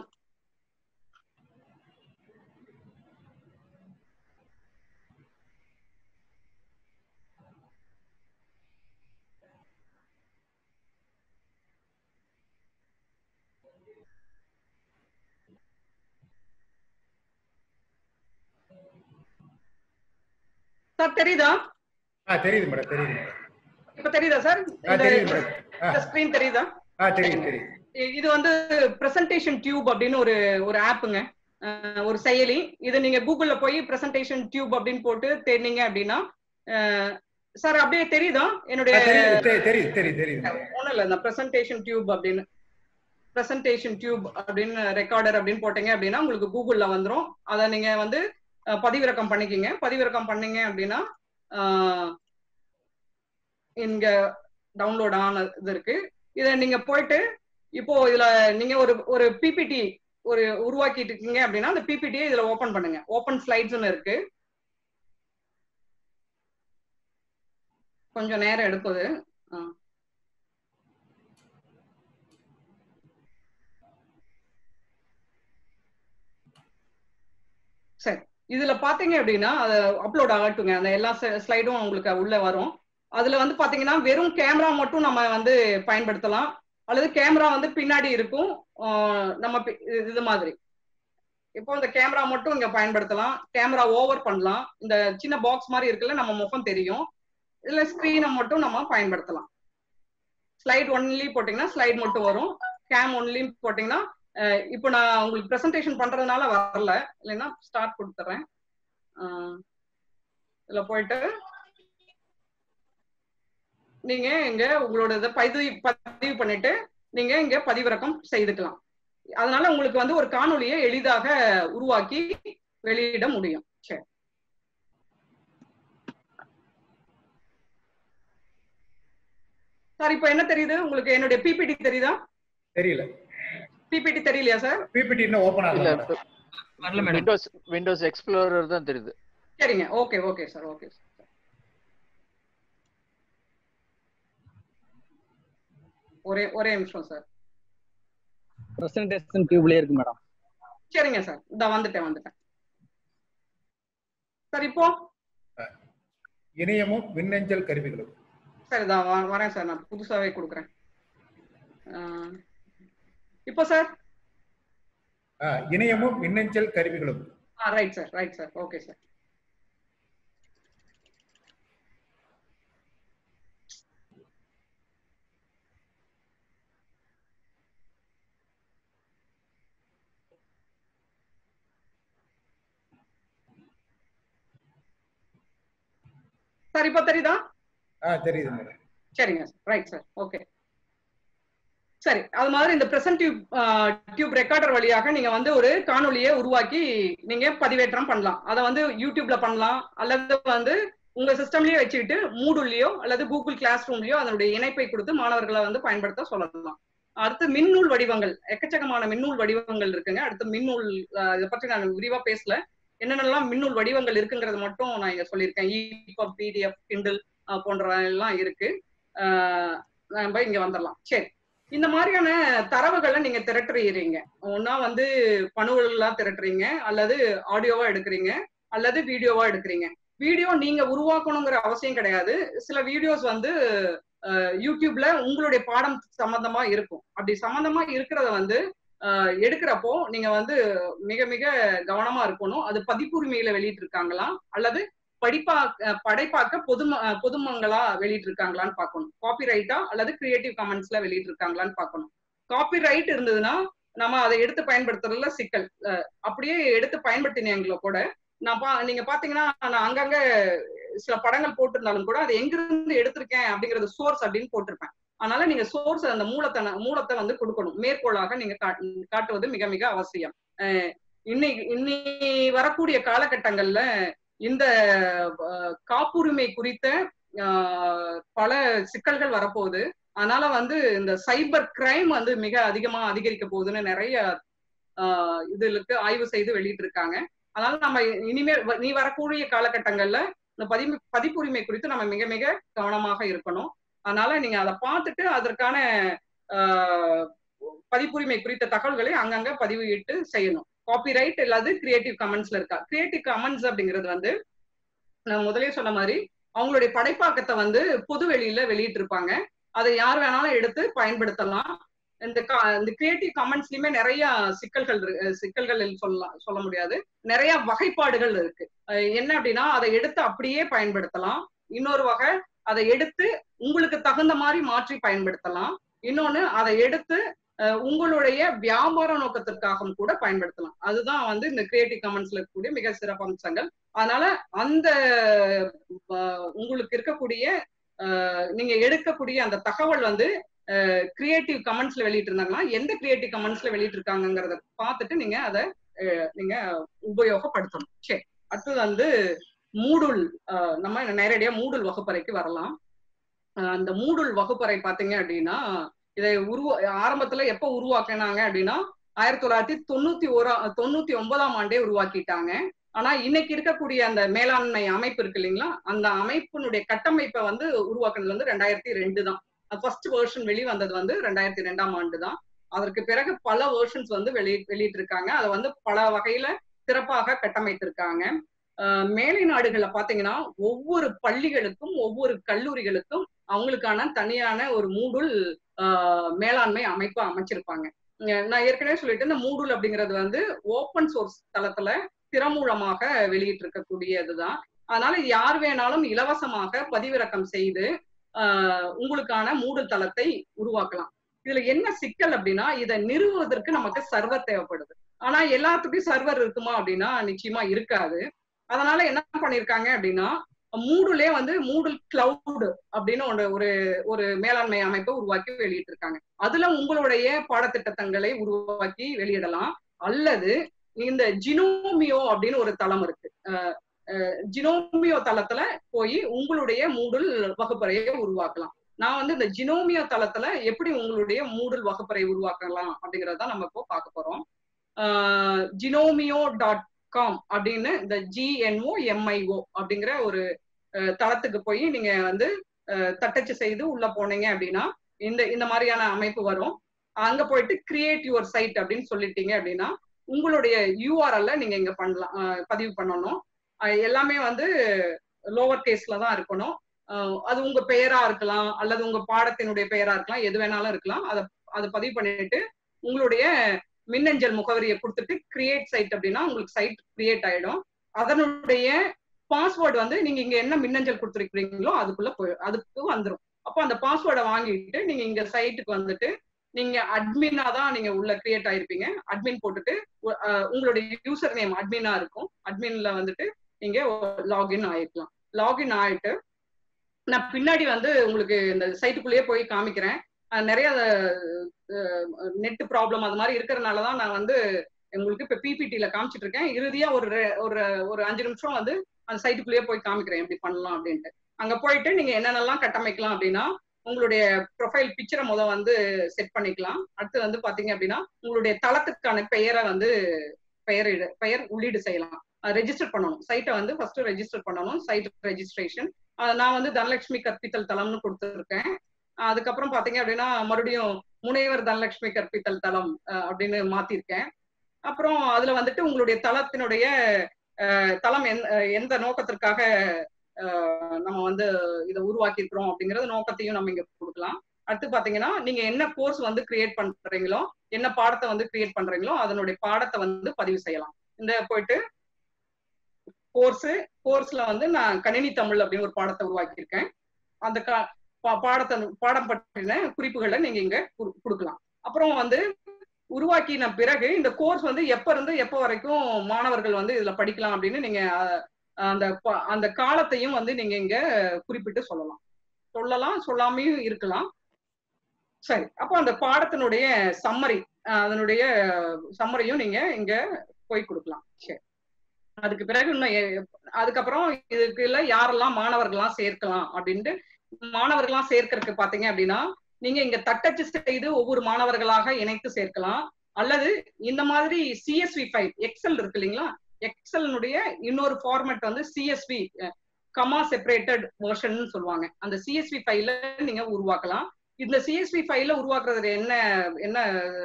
சார் தெரியுதா ஆ தெரியுது மேடம் தெரியுது மேடம் இப்ப தெரியுதா சார் ஆ தெரியுது மேடம் ஆ இந்த ஸ்கிரீன் தெரியுதா ஆ தெரியுது தெரியுது இ- இது வந்து பிரசன்டேஷன் டியூப் அப்படின்னு ஒரு ஒரு ஆப்புங்க ஒரு செயலி இது நீங்க கூகுள்ல போய் பிரசன்டேஷன் டியூப் அப்படின்னு போட்டு தேடினீங்க அப்படின்னா சார் அப்படியே தெரியுதா என்னுடைய ஆ, தெரியுது தெ- தெரியுது தெரியுது தெரியுது மேடம். ஒண்ணும் இல்ல இந்த பிரசன்டேஷன் டியூப் அப்படின்னு பிரசன்டேஷன் டியூப் அப்படின்னு ரெக்கார்டர் அப்படின்னு போட்டீங்க அப்படின்னா உங்களுக்கு கூகுள்ல வந்துரும் அதை நீங்க வந்து அஹ், பதிவிறக்கம் பண்ணிக்கிங்க பதிவிறக்கம் பண்ணீங்க அப்படின்னா அஹ், இங்க டவுன்லோட் ஆன இது இருக்கு இதை நீங்க போயிட்டு இப்போ இதுல நீங்க ஒரு ஒரு பிபிடி ஒரு உருவாக்கிட்டு இருக்கீங்க அப்படின்னா அந்த பிபிடியை இதுல ஓபன் பண்ணுங்க ஓபன் ஸ்லைட்ஸ்னு இருக்கு கொஞ்சம் நேரம் எடுக்குது ஆ. சரி இதுல பாத்தீங்க அப்படின்னா அது அப்லோட் ஆகட்டுங்க அந்த எல்லா ஸ்லைடும் உங்களுக்கு உள்ள வரும் அதுல வந்து பாத்தீங்கன்னா வெறும் கேமரா மட்டும் நம்ம வந்து பயன்படுத்தலாம் அல்லது கேமரா வந்து பின்னாடி இருக்கும் ஆஹ் நம்ம பி- இது- இது மாதிரி இப்போ இந்த கேமரா மட்டும் இங்க பயன்படுத்தலாம் கேமரா ஓவர் பண்ணலாம் இந்த சின்ன பாக்ஸ் மாதிரி இருக்குல்ல நம்ம முகம் தெரியும் இதுல ஸ்கிரீனை மட்டும் நம்ம பயன்படுத்தலாம் ஸ்லைட் ஒன்லி போட்டீங்கன்னா ஸ்லைட் மட்டும் வரும் கேம் ஒன்லி போட்டீங்கன்னா அஹ் இப்போ நான் உங்களுக்கு ப்ரெசன்டேஷன் பண்றதுனால வரல இல்லைன்னா ஸ்டார்ட் கொடுத்துறேன் அஹ் இதுல போயிட்டு நீங்க இங்க உங்களோட இதை பதிவு பதிவு பண்ணிட்டு நீங்க இங்க பதிவிறக்கம் செய்துக்கலாம் அதனால உங்களுக்கு வந்து ஒரு காணொளியை எளிதாக உருவாக்கி வெளியிட முடியும் சரி சார் இப்போ என்ன தெரியுது உங்களுக்கு என்னுடைய பிபிடி தெரியுதா தெரியல பிபிடி தெரியலையா சார் பிபிடி இன்னும் ஓபன் இல்ல ஆகல மேடம். வரல மேடம் விண்டோஸ் விண்டோஸ் எக்ஸ்ப்ளோரர் தான் தெரியுது சரிங்க okay okay sir okay sir ஒரே ஒரே நிமிஷம் சார் பிரசன்டேஷன் டியூப்லயே இருக்கு மேடம் சரிங்க சார் இந்த வந்துட்டேன் வந்துட்டேன் சார் இப்போ இணையமும் மின்னஞ்சல் கருவிகளும் சார் இதான் வ- வரேன் சார் நான் புதுசாவே கொடுக்குறேன் ஆஹ் இப்போ சார் ஆ, இணையமும் மின்னஞ்சல் கருவிகளும் ஆ right sir right sir okay sir sir இப்போ தெரியுதா ஆ தெரியுது மேடம் சரிங்க சார் ரைட் சார் ஓகே சரி அது மாதிரி இந்த பிரசன்ட் டியூப் டியூப் ரெக்கார்டர் வழியாக நீங்க வந்து ஒரு காணொளியை உருவாக்கி நீங்க பதிவேற்றம் பண்ணலாம் அதை வந்து யூடியூப்ல பண்ணலாம் அல்லது வந்து உங்க சிஸ்டம்லயே வச்சுக்கிட்டு மூடுலயோ அல்லது கூகுள் கிளாஸ் ரூம்லயோ அதனுடைய இணைப்பை கொடுத்து மாணவர்களை வந்து பயன்படுத்த சொல்லலாம் அடுத்து மின்னூல் வடிவங்கள் எக்கச்சக்கமான மின்னூல் வடிவங்கள் இருக்குங்க அடுத்து மின்னூல் அஹ், இதை பற்றி நான் விரிவா பேசல என்னென்னலாம் மின்னூல் வடிவங்கள் இருக்குங்கிறது மட்டும் நான் இங்க சொல்லியிருக்கேன் இபப் பிடிஎஃப் கிண்டில் போன்ற எல்லாம் இருக்கு ஆஹ் நம்ம இங்க வந்துடலாம் சரி இந்த மாதிரியான தரவுகளை நீங்க திரட்டுறீங்க ஒன்னா வந்து பணுவலா திரட்டுறீங்க அல்லது ஆடியோவா எடுக்கிறீங்க அல்லது வீடியோவா எடுக்கிறீங்க வீடியோ நீங்க உருவாக்கணுங்கிற அவசியம் கிடையாது சில வீடியோஸ் வந்து அஹ், யூடியூப்ல உங்களுடைய பாடம் சம்பந்தமா இருக்கும் அப்படி சம்பந்தமா இருக்கிறத வந்து அஹ், எடுக்கிறப்போ நீங்க வந்து மிக மிக கவனமா இருக்கணும் அது பதிப்புரிமையில வெளியிட்டு இருக்காங்களா அல்லது படிப்பா அஹ், படைப்பாக்க பொது பொதுமங்களா வெளியிட்டு இருக்காங்களான்னு பார்க்கணும் காப்பிரைட்டா அல்லது கிரியேட்டிவ் கமெண்ட்ஸ்ல வெளியிட்டு இருக்காங்களான்னு பார்க்கணும் காப்பிரைட் இருந்ததுன்னா நம்ம அதை எடுத்து பயன்படுத்துறதுல சிக்கல் அஹ், அப்படியே எடுத்து பயன்படுத்தினீங்களோ கூட நான் பா நீங்க பாத்தீங்கன்னா நான் அங்கங்க சில படங்கள் போட்டிருந்தாலும் கூட அது எங்கிருந்து எடுத்திருக்கேன் அப்படிங்கறது சோர்ஸ் அப்படின்னு போட்டிருப்பேன் அதனால நீங்க சோர்ஸ் அந்த மூலத்தை மூலத்தை வந்து கொடுக்கணும் மேற்கோளாக நீங்க காட்டு- காட்டுவது மிக மிக அவசியம் அஹ், இன்னைக்கு இன்னி வரக்கூடிய காலகட்டங்கள்ல இந்த அஹ், காப்புரிமை குறித்த அஹ், பல சிக்கல்கள் வரப்போகுது அதனால வந்து இந்த சைபர் கிரைம் வந்து மிக அதிகமா அதிகரிக்க போகுதுன்னு நிறைய ஆஹ், இதுகளுக்கு ஆய்வு செய்து வெளியிட்டு இருக்காங்க அதனால நம்ம இனிமேல் வ- நீ வரக்கூடிய காலகட்டங்கள்ல இந்த பதி பதிப்புரிமை குறித்து நம்ம மிக மிக கவனமாக இருக்கணும் அதனால நீங்க அதை பார்த்துட்டு அதற்கான ஆஹ், பதிப்புரிமை குறித்த தகவல்களை அங்கங்க பதிவிட்டு செய்யணும் காப்பிரைட் இல்லாது கிரியேட்டிவ் கமெண்ட்ஸ்ல இருக்கா கிரியேட்டிவ் கமெண்ட்ஸ் அப்படிங்கிறது வந்து நான் முதலே சொன்ன மாதிரி அவங்களுடைய படைப்பாக்கத்தை வந்து பொது வெளியில வெளியிட்டு இருப்பாங்க அதை யார் வேணாலும் எடுத்து பயன்படுத்தலாம் இந்த இந்த கிரியேட்டிவ் கமெண்ட்ஸ்லயுமே நிறைய சிக்கல்கள் சிக்கல்கள் சொல்லலாம் சொல்ல முடியாது நிறைய வகைப்பாடுகள் இருக்கு என்ன அப்படின்னா அதை எடுத்து அப்படியே பயன்படுத்தலாம் இன்னொரு வகை அதை எடுத்து உங்களுக்கு தகுந்த மாதிரி மாற்றி பயன்படுத்தலாம் இன்னொன்னு அதை எடுத்து உங்களுடைய வியாபார நோக்கத்திற்காகவும் கூட பயன்படுத்தலாம் அதுதான் வந்து இந்த கிரியேட்டிவ் கமெண்ட்ஸ்ல இருக்கக்கூடிய மிக சிறப்பு அம்சங்கள் அதனால அந்த உங்களுக்கு இருக்கக்கூடிய நீங்க எடுக்கக்கூடிய அந்த தகவல் வந்து கிரியேட்டிவ் கமெண்ட்ஸ்ல வெளியிட்டு இருந்தாங்கன்னா எந்த கிரியேட்டிவ் கமெண்ட்ஸ்ல வெளியிட்டு இருக்காங்கிறத பார்த்துட்டு நீங்க அதை நீங்க உபயோகப்படுத்தணும் சரி அடுத்தது வந்து மூடுல் நம்ம நேரடியா மூடுல் வகுப்பறைக்கு வரலாம் அந்த மூடுல் வகுப்பறை பாத்தீங்க அப்படின்னா இதை உருவ ஆரம்பத்துல எப்ப உருவாக்கினாங்க அப்படின்னா ஆயிரத்தி தொள்ளாயிரத்தி தொண்ணூத்தி ஓரா தொண்ணூத்தி ஒன்பதாம் ஆண்டே உருவாக்கிட்டாங்க ஆனா இன்னைக்கு இருக்கக்கூடிய அந்த மேலாண்மை அமைப்பு இருக்கு இல்லைங்களா அந்த அமைப்பினுடைய கட்டமைப்பை வந்து உருவாக்குனது வந்து ரெண்டாயிரத்தி ரெண்டு தான் ஃபர்ஸ்ட் வேர்ஷன் வெளி வந்தது வந்து ரெண்டாயிரத்தி ரெண்டாம் ஆண்டு தான் அதற்கு பிறகு பல வேர்ஷன்ஸ் வந்து வெளி வெளியிட்டு இருக்காங்க அதை வந்து பல வகையில சிறப்பாக கட்டமைத்திருக்காங்க மேலை நாடுகள்ல பாத்தீங்கன்னா ஒவ்வொரு பள்ளிகளுக்கும் ஒவ்வொரு கல்லூரிகளுக்கும் அவங்களுக்கான தனியான ஒரு மூடுல் மேலாண்மை அமைப்பு அமைச்சிருப்பாங்க நான் ஏற்கனவே சொல்லிட்டு இந்த மூடுல் அப்படிங்கிறது வந்து ஓப்பன் சோர்ஸ் தளத்துல திறமூலமாக வெளியிட்டு இருக்கக்கூடியதுதான் அதனால யார் வேணாலும் இலவசமாக பதிவிறக்கம் செய்து உங்களுக்கான மூடுல் தளத்தை உருவாக்கலாம் இதுல என்ன சிக்கல் அப்படின்னா இதை நிறுவுவதற்கு நமக்கு சர்வர் தேவைப்படுது ஆனா எல்லாத்துக்கும் சர்வர் இருக்குமா அப்படின்னா நிச்சயமா இருக்காது அதனால என்ன பண்ணிருக்காங்க அப்படின்னா மூடுலே வந்து மூடுல் கிளவுடு அப்படின்னு ஒன்று ஒரு ஒரு மேலாண்மை அமைப்பை உருவாக்கி வெளியிட்டு இருக்காங்க அதுல உங்களுடைய பாடத்திட்டங்களை உருவாக்கி வெளியிடலாம் அல்லது இந்த ஜினோமியோ அப்படின்னு ஒரு தளம் இருக்கு ஜினோமியோ தளத்துல போய் உங்களுடைய மூடுல் வகுப்பறையை உருவாக்கலாம் நான் வந்து இந்த ஜினோமியோ தளத்துல எப்படி உங்களுடைய மூடுல் வகுப்பறை உருவாக்கலாம் அப்படிங்கறத நம்ம இப்போ பார்க்க போறோம் ஜினோமியோ டாட் காம் அப்படின்னு இந்த ஜிஎன்ஓ எம்ஐஓ அப்படிங்கிற ஒரு தளத்துக்கு போய் நீங்க வந்து தட்டச்சு செய்து உள்ள போனீங்க அப்படின்னா இந்த இந்த மாதிரியான அமைப்பு வரும் அங்க போயிட்டு கிரியேட் யுவர் சைட் அப்படின்னு சொல்லிட்டீங்க அப்படின்னா உங்களுடைய யூஆர்எல்ல நீங்க இங்க பண்ணலாம் பதிவு பண்ணணும் எல்லாமே வந்து லோவர் கேஸ்ல தான் இருக்கணும் அது உங்க பெயரா இருக்கலாம் அல்லது உங்க பாடத்தினுடைய பெயரா இருக்கலாம் எது வேணாலும் இருக்கலாம் அதை அதை பதிவு பண்ணிட்டு உங்களுடைய மின்னஞ்சல் முகவரியை கொடுத்துட்டு கிரியேட் சைட் அப்படின்னா உங்களுக்கு சைட் கிரியேட் ஆயிடும் அதனுடைய பாஸ்வேர்டு வந்து நீங்க இங்க என்ன மின்னஞ்சல் கொடுத்துருக்கீங்களோ அதுக்குள்ள போய் அதுக்கு வந்துடும் அப்போ அந்த பாஸ்வேர்டை வாங்கிட்டு நீங்க இங்க சைட்டுக்கு வந்துட்டு நீங்க அட்மினா தான் நீங்க உள்ள கிரியேட் ஆயிருப்பீங்க அட்மின் போட்டுட்டு உங்களுடைய யூசர் நேம் அட்மினா இருக்கும் அட்மின்ல வந்துட்டு நீங்க லாகின் ஆயிக்கலாம் லாகின் ஆயிட்டு நான் பின்னாடி வந்து உங்களுக்கு இந்த சைட்டுக்குள்ளேயே போய் காமிக்கிறேன் நிறைய நெட் ப்ராப்ளம் அது மாதிரி இருக்கிறதுனாலதான் நான் வந்து உங்களுக்கு இப்ப பிபிடில காமிச்சிட்டு இருக்கேன் இறுதியா ஒரு ஒரு ஒரு அஞ்சு நிமிஷம் வந்து அந்த சைட்டுக்குள்ளேயே போய் காமிக்கிறேன் எப்படி பண்ணலாம் அப்படின்ட்டு அங்க போயிட்டு நீங்க என்னென்னலாம் கட்டமைக்கலாம் அப்படின்னா உங்களுடைய ப்ரொஃபைல் பிக்சரை முத வந்து செட் பண்ணிக்கலாம் அடுத்து வந்து பாத்தீங்க அப்படின்னா உங்களுடைய தளத்துக்கான பெயரை வந்து பெயர் பெயர் உள்ளீடு செய்யலாம் ரெஜிஸ்டர் பண்ணணும் சைட்டை வந்து ஃபர்ஸ்ட் ரெஜிஸ்டர் பண்ணணும் சைட் ரெஜிஸ்ட்ரேஷன் நான் வந்து தனலட்சுமி கற்பித்தல் தளம்னு கொடுத்துருக்கேன் அதுக்கப்புறம் பாத்தீங்க அப்படின்னா மறுபடியும் முனைவர் தனலட்சுமி கற்பித்தல் தளம் அப்படின்னு மாத்திருக்கேன் அப்புறம் அதுல வந்துட்டு உங்களுடைய தளத்தினுடைய தளம் எந்த நோக்கத்திற்காக நம்ம வந்து இதை உருவாக்கி இருக்கிறோம் அப்படிங்கறது நோக்கத்தையும் நம்ம இங்க கொடுக்கலாம் அடுத்து பாத்தீங்கன்னா நீங்க என்ன கோர்ஸ் வந்து கிரியேட் பண்றீங்களோ என்ன பாடத்தை வந்து கிரியேட் பண்றீங்களோ அதனுடைய பாடத்தை வந்து பதிவு செய்யலாம் இந்த போயிட்டு கோர்ஸ் கோர்ஸ்ல வந்து நான் கணினி தமிழ் அப்படின்னு ஒரு பாடத்தை உருவாக்கியிருக்கேன் அந்த பாடத்தை பாடம் பற்றின குறிப்புகளை நீங்க இங்க கொடுக்கலாம் அப்புறம் வந்து உருவாக்கின பிறகு இந்த கோர்ஸ் வந்து எப்ப இருந்து எப்ப வரைக்கும் மாணவர்கள் வந்து இதுல படிக்கலாம் அப்படின்னு நீங்க அந்த அந்த காலத்தையும் வந்து நீங்க இங்க குறிப்பிட்டு சொல்லலாம் சொல்லலாம் சொல்லாமையும் இருக்கலாம் சரி அப்போ அந்த பாடத்தினுடைய சம்மரி அதனுடைய சம்மரியும் நீங்க இங்க போய் கொடுக்கலாம் சரி அதுக்கு பிறகு இன்னும் அதுக்கப்புறம் இதுக்குள்ள யாரெல்லாம் மாணவர்கள்லாம் சேர்க்கலாம் அப்படின்ட்டு மாணவர்கள்லாம் சேர்க்கறதுக்கு பாத்தீங்க அப்படின்னா நீங்க இங்க தட்டச்சு செய்து ஒவ்வொரு மாணவர்களாக இணைத்து சேர்க்கலாம் அல்லது இந்த மாதிரி சிஎஸ்வி ஃபைல் எக்ஸல் இருக்கு இல்லைங்களா எக்ஸல்னுடைய இன்னொரு ஃபார்மேட் வந்து சிஎஸ்வி கமா செப்பரேட்டட் வெர்ஷன் சொல்லுவாங்க அந்த சிஎஸ்வி ஃபைல நீங்க உருவாக்கலாம் இந்த சிஎஸ்வி ஃபைல உருவாக்குறது என்ன என்ன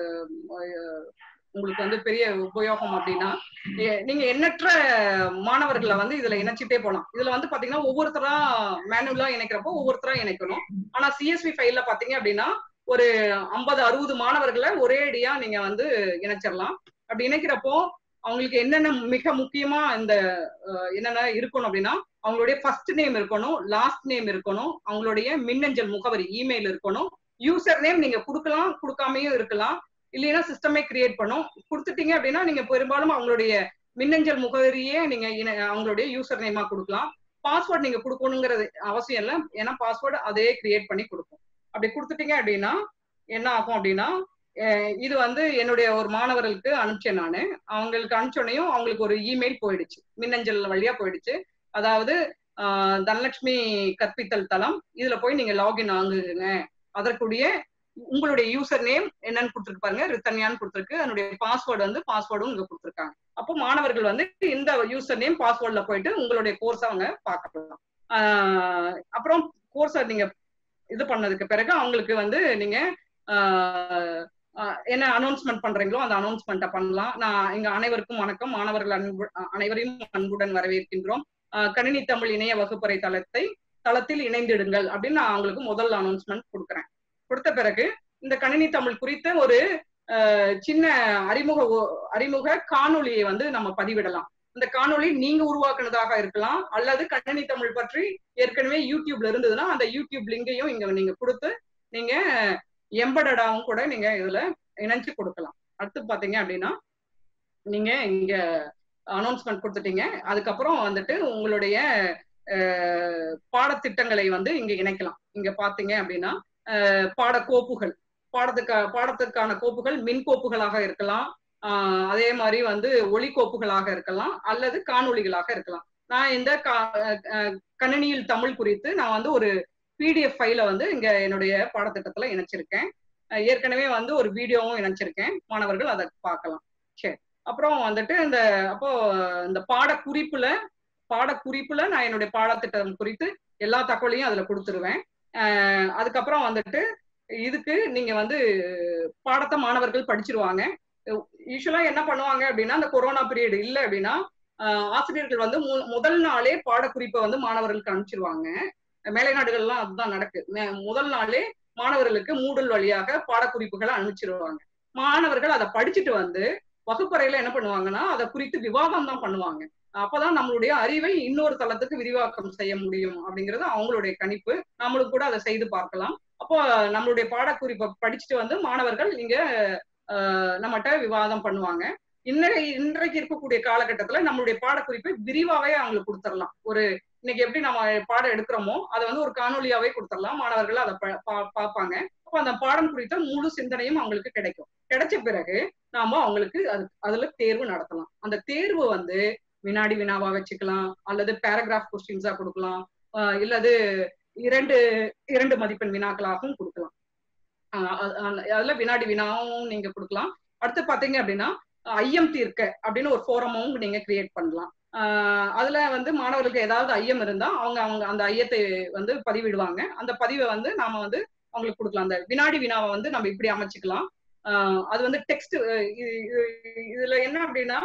அஹ், உங்களுக்கு வந்து பெரிய உபயோகம் அப்படின்னா எ- நீங்க எண்ணற்ற மாணவர்களை வந்து இதுல இணைச்சிட்டே போலாம் இதுல வந்து பாத்தீங்கன்னா ஒவ்வொருத்தரா மேனுவலா இணைக்கிறப்போ ஒவ்வொருத்தரா இணைக்கணும் ஆனா சிஎஸ்வி ஃபைல்ல பாத்தீங்க அப்படின்னா ஒரு ஐம்பது அறுபது மாணவர்களை ஒரே அடியா நீங்க வந்து இணைச்சிடலாம் அப்படி இணைக்கிறப்போ அவங்களுக்கு என்னென்ன மிக முக்கியமா இந்த அஹ், என்னென்ன இருக்கணும் அப்படின்னா அவங்களுடைய ஃபர்ஸ்ட் நேம் இருக்கணும் லாஸ்ட் நேம் இருக்கணும் அவங்களுடைய மின்னஞ்சல் முகவரி இமெயில் இருக்கணும் யூசர் நேம் நீங்க கொடுக்கலாம் கொடுக்காமயும் இருக்கலாம் இல்லைன்னா சிஸ்டமே கிரியேட் பண்ணும் கொடுத்துட்டீங்க அப்படின்னா நீங்க பெரும்பாலும் அவங்களுடைய மின்னஞ்சல் முகவரியே நீங்க இன- அவங்களுடைய யூசர் நேமா கொடுக்கலாம் பாஸ்வேர்ட் நீங்க கொடுக்கணுங்கிறது அவசியம் இல்லை ஏன்னா பாஸ்வேர்டு அதே கிரியேட் பண்ணி கொடுக்கும் அப்படி கொடுத்துட்டீங்க அப்படின்னா என்ன ஆகும் அப்படின்னா அஹ் இது வந்து என்னுடைய ஒரு மாணவர்களுக்கு அனுப்பிச்சேன் நானு அவங்களுக்கு அனுப்பிச்சோனையும் அவங்களுக்கு ஒரு இமெயில் போயிடுச்சு மின்னஞ்சல் வழியா போயிடுச்சு அதாவது ஆஹ் தனலட்சுமி கற்பித்தல் தளம் இதுல போய் நீங்க லாகின் ஆகுங்க அதற்குரிய உங்களுடைய யூசர் நேம் என்னன்னு கொடுத்துருக்கு பாருங்க ரித்தன்யான்னு கொடுத்துருக்கு அதனுடைய பாஸ்வேர்டு வந்து பாஸ்வேர்டும் இங்க கொடுத்துருக்காங்க அப்போ மாணவர்கள் வந்து இந்த யூசர் நேம் பாஸ்வேர்ட்ல போயிட்டு உங்களுடைய கோர்ஸ் அவங்க பார்க்கலாம் ஆஹ் அப்புறம் கோர்ஸை நீங்க இது பண்ணதுக்கு பிறகு அவங்களுக்கு வந்து நீங்க ஆஹ் ஆஹ் என்ன அனௌன்ஸ்மெண்ட் பண்றீங்களோ அந்த அனௌன்ஸ்மெண்ட்டை பண்ணலாம் நான் இங்க அனைவருக்கும் வணக்கம் மாணவர்கள் அன்பு அனைவரையும் அன்புடன் வரவேற்கின்றோம் ஆஹ் கணினி தமிழ் இணைய வகுப்பறை தளத்தை தளத்தில் இணைந்திடுங்கள் அப்படின்னு நான் அவங்களுக்கு முதல் அனௌன்ஸ்மெண்ட் கொடுக்குறேன் கொடுத்த பிறகு இந்த கணினி தமிழ் குறித்த ஒரு ஆஹ் சின்ன அறிமுக ஒ- அறிமுக காணொளியை வந்து நம்ம பதிவிடலாம் இந்த காணொளி நீங்க உருவாக்குனதாக இருக்கலாம் அல்லது கணினி தமிழ் பற்றி ஏற்கனவே யூடியூப்ல இருந்ததுன்னா அந்த யூடியூப் லிங்கையும் இங்க நீங்க கொடுத்து நீங்க எம்படடாவும் கூட நீங்க இதுல இணைஞ்சு கொடுக்கலாம் அடுத்து பாத்தீங்க அப்படின்னா நீங்க இங்க அனௌன்ஸ்மெண்ட் கொடுத்துட்டீங்க அதுக்கப்புறம் வந்துட்டு உங்களுடைய அஹ், பாடத்திட்டங்களை வந்து இங்க இணைக்கலாம் இங்க பாத்தீங்க அப்படின்னா அஹ், பாடக்கோப்புகள் பாடத்துக்கா பாடத்துக்கான கோப்புகள் மின் கோப்புகளாக இருக்கலாம் ஆஹ் அதே மாதிரி வந்து ஒளி கோப்புகளாக இருக்கலாம் அல்லது காணொளிகளாக இருக்கலாம் நான் இந்த கா- அஹ் கணினியில் தமிழ் குறித்து நான் வந்து ஒரு பிடிஎஃப் ஃபைல வந்து இங்க என்னுடைய பாடத்திட்டத்துல இணைச்சிருக்கேன் அஹ் ஏற்கனவே வந்து ஒரு வீடியோவும் இணைச்சிருக்கேன் மாணவர்கள் அதை பார்க்கலாம் சரி அப்புறம் வந்துட்டு இந்த அப்போ இந்த பாட குறிப்புல பாட குறிப்புல நான் என்னுடைய பாடத்திட்டம் குறித்து எல்லா தகவலையும் அதுல கொடுத்துருவேன் அஹ் அதுக்கப்புறம் வந்துட்டு இதுக்கு நீங்க வந்து பாடத்தை மாணவர்கள் படிச்சிருவாங்க யூஸ்வலா என்ன பண்ணுவாங்க அப்படின்னா இந்த கொரோனா பீரியட் இல்ல அப்படின்னா ஆஹ் ஆசிரியர்கள் வந்து மு- முதல் நாளே பாடக்குறிப்பை வந்து மாணவர்களுக்கு அனுப்பிச்சிருவாங்க மேலை நாடுகள்லாம் அதுதான் நடக்கு மே- முதல் நாளே மாணவர்களுக்கு மூடல் வழியாக பாடக்குறிப்புகளை அனுப்பிச்சிருவாங்க மாணவர்கள் அதை படிச்சுட்டு வந்து வகுப்பறையில என்ன பண்ணுவாங்கன்னா அதை குறித்து விவாதம் தான் பண்ணுவாங்க அப்பதான் நம்மளுடைய அறிவை இன்னொரு தளத்துக்கு விரிவாக்கம் செய்ய முடியும் அப்படிங்கிறது அவங்களுடைய கணிப்பு நம்மளுக்கு கூட அதை செய்து பார்க்கலாம் அப்போ நம்மளுடைய பாடக்குறிப்பை படிச்சுட்டு வந்து மாணவர்கள் இங்க ஆஹ் நம்மகிட்ட விவாதம் பண்ணுவாங்க இன்னைக்கு இன்றைக்கு இருக்கக்கூடிய காலகட்டத்துல நம்மளுடைய பாடக்குறிப்பை விரிவாவே அவங்களுக்கு கொடுத்துடலாம் ஒரு இன்னைக்கு எப்படி நம்ம பாடம் எடுக்கிறோமோ அதை வந்து ஒரு காணொலியாவே கொடுத்துடலாம் மாணவர்கள் அதை ப- பா- பார்ப்பாங்க அப்போ அந்த பாடம் குறித்த முழு சிந்தனையும் அவங்களுக்கு கிடைக்கும் கிடைச்ச பிறகு நாம அவங்களுக்கு அது அதுல தேர்வு நடத்தலாம் அந்த தேர்வு வந்து வினாடி வினாவா வச்சுக்கலாம் அல்லது பேராகிராஃப் கொஸ்டின்ஸா கொடுக்கலாம் ஆஹ் இல்லது இரண்டு இரண்டு மதிப்பெண் வினாக்களாகவும் கொடுக்கலாம் ஆஹ் அ- அ- அதுல வினாடி வினாவும் நீங்க கொடுக்கலாம் அடுத்து பாத்தீங்க அப்படின்னா ஐயம் தீர்க்க அப்படின்னு ஒரு ஃபோரமும் நீங்க கிரியேட் பண்ணலாம் ஆஹ் அதுல வந்து மாணவர்களுக்கு ஏதாவது ஐயம் இருந்தா அவங்க அவங்க அந்த ஐயத்தை வந்து பதிவிடுவாங்க அந்த பதிவை வந்து நாம வந்து அவங்களுக்கு கொடுக்கலாம் அந்த வினாடி வினாவை வந்து நம்ம இப்படி அமைச்சுக்கலாம் ஆஹ் அது வந்து டெக்ஸ்ட் இதுல என்ன அப்படின்னா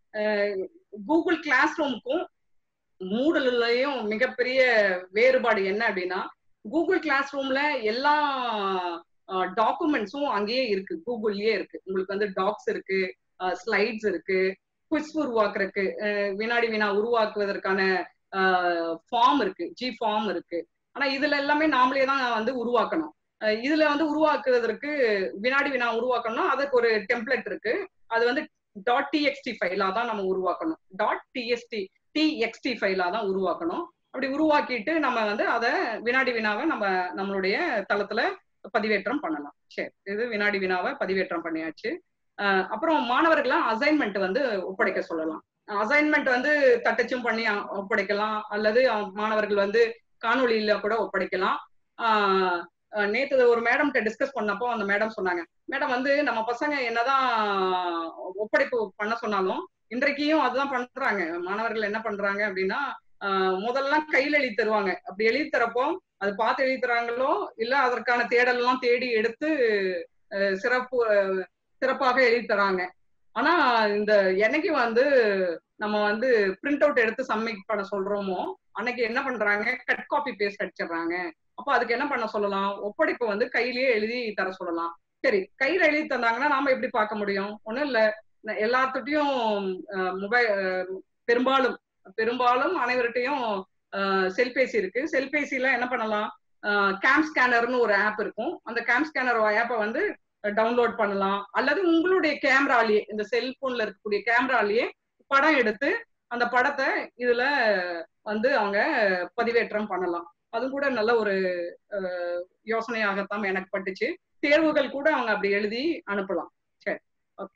கூகுள் கிளாஸ் ரூமுக்கும் மூடலையும் மிகப்பெரிய வேறுபாடு என்ன அப்படின்னா கூகுள் கிளாஸ் ரூம்ல எல்லா டாக்குமெண்ட்ஸும் அங்கேயே இருக்கு கூகுள்லயே இருக்கு உங்களுக்கு வந்து டாக்ஸ் இருக்கு ஸ்லைட்ஸ் இருக்கு குவிஸ் உருவாக்குறதுக்கு அஹ் வினாடி வினா உருவாக்குவதற்கான ஃபார்ம் இருக்கு ஜி ஃபார்ம் இருக்கு ஆனா இதுல எல்லாமே நாமளே தான் வந்து உருவாக்கணும் அஹ் இதுல வந்து உருவாக்குவதற்கு வினாடி வினா உருவாக்கணும்னா அதுக்கு ஒரு டெம்ப்ளெட் இருக்கு அது வந்து டாட் டிஎக்ஸ்டி ஃபைலா தான் நம்ம உருவாக்கணும் டாட் டிஎஸ்டி டிஎக்ஸ்டி ஃபைலா தான் உருவாக்கணும் அப்படி உருவாக்கிட்டு நம்ம வந்து அதை வினாடி வினாவை நம்ம நம்மளுடைய தளத்துல பதிவேற்றம் பண்ணலாம் சரி இது வினாடி வினாவை பதிவேற்றம் பண்ணியாச்சு அஹ் அப்புறம் மாணவர்கள்லாம் அசைன்மெண்ட் வந்து ஒப்படைக்க சொல்லலாம் அசைன்மெண்ட் வந்து தட்டச்சும் பண்ணி அ- ஒப்படைக்கலாம் அல்லது அவங்க மாணவர்கள் வந்து காணொளியில கூட ஒப்படைக்கலாம் ஆஹ் அஹ் நேத்து ஒரு மேடம் டிஸ்கஸ் பண்ணப்போ அந்த மேடம் சொன்னாங்க மேடம் வந்து நம்ம பசங்க என்னதான் ஒப்படைப்பு பண்ண சொன்னாலும் இன்றைக்கும் அதுதான் பண்றாங்க மாணவர்கள் என்ன பண்றாங்க அப்படின்னா ஆஹ் முதல்ல கையில் எழுதி தருவாங்க அப்படி எழுதி தரப்போ அது பார்த்து எழுதி தராங்களோ இல்ல அதற்கான தேடல் எல்லாம் தேடி எடுத்து அஹ், சிறப்பு அஹ், சிறப்பாக எழுதி தராங்க ஆனா இந்த என்னைக்கு வந்து நம்ம வந்து பிரிண்ட் அவுட் எடுத்து சப்மிட் பண்ண சொல்றோமோ அன்னைக்கு என்ன பண்றாங்க கட் காப்பி பேஸ்ட் அடிச்சிடுறாங்க அப்ப அதுக்கு என்ன பண்ண சொல்லலாம் ஒப்படைப்பு வந்து கையிலேயே எழுதி தர சொல்லலாம் சரி கையில எழுதி தந்தாங்கன்னா நாம எப்படி பார்க்க முடியும் ஒண்ணும் இல்ல ந- எல்லாத்துட்டையும் மொபைல் பெரும்பாலும் பெரும்பாலும் அனைவர்கிட்டையும் செல்பேசி இருக்கு செல்பேசில என்ன பண்ணலாம் கேம் ஸ்கேனர்னு ஒரு ஆப் இருக்கும் அந்த கேம் ஸ்கேனர் ஆப்பை வந்து டவுன்லோட் பண்ணலாம் அல்லது உங்களுடைய கேமராலேயே இந்த செல்போன்ல இருக்கக்கூடிய கேமராலேயே படம் எடுத்து அந்த படத்தை இதுல வந்து அவங்க பதிவேற்றம் பண்ணலாம் அது கூட நல்ல ஒரு அஹ், யோசனையாகத்தான் எனக்கு பட்டுச்சு தேர்வுகள் கூட அவங்க அப்படி எழுதி அனுப்பலாம் சரி ஓகே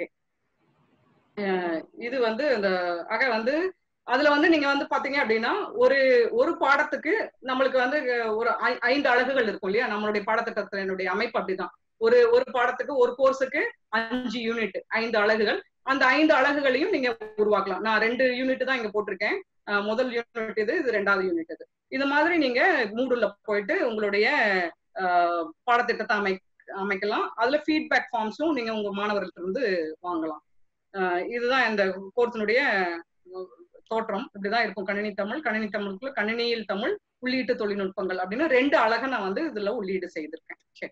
இது வந்து இந்த ஆக வந்து அதுல வந்து நீங்க வந்து பாத்தீங்க அப்படின்னா ஒரு ஒரு பாடத்துக்கு நம்மளுக்கு வந்து அஹ், ஒரு ஐ- ஐந்து அலகுகள் இருக்கும் இல்லையா நம்மளுடைய பாடத்திட்டத்தினுடைய அமைப்பு அப்படிதான் ஒரு ஒரு பாடத்துக்கு ஒரு கோர்ஸுக்கு அஞ்சு யூனிட் ஐந்து அலகுகள் அந்த ஐந்து அலகுகளையும் நீங்க உருவாக்கலாம் நான் ரெண்டு யூனிட் தான் இங்க போட்டிருக்கேன் அஹ், முதல் யூனிட் இது இது ரெண்டாவது யூனிட் இது இது மாதிரி நீங்க மூடுல போயிட்டு உங்களுடைய அஹ், பாடத்திட்டத்தை அமை அமைக்கலாம் அதுல ஃபீட்பேக் ஃபார்ம்ஸும் நீங்க உங்க மாணவர்கள்ட்ட இருந்து வாங்கலாம் அஹ், இதுதான் இந்த கோர்ஸினுடைய தோற்றம் இப்படிதான் இருக்கும் கணினி தமிழ் கணினி தமிழுக்குள்ள கணினியில் தமிழ் உள்ளீட்டு தொழில்நுட்பங்கள் அப்படின்னு ரெண்டு அழகை நான் வந்து இதுல உள்ளீடு செய்திருக்கேன் சரி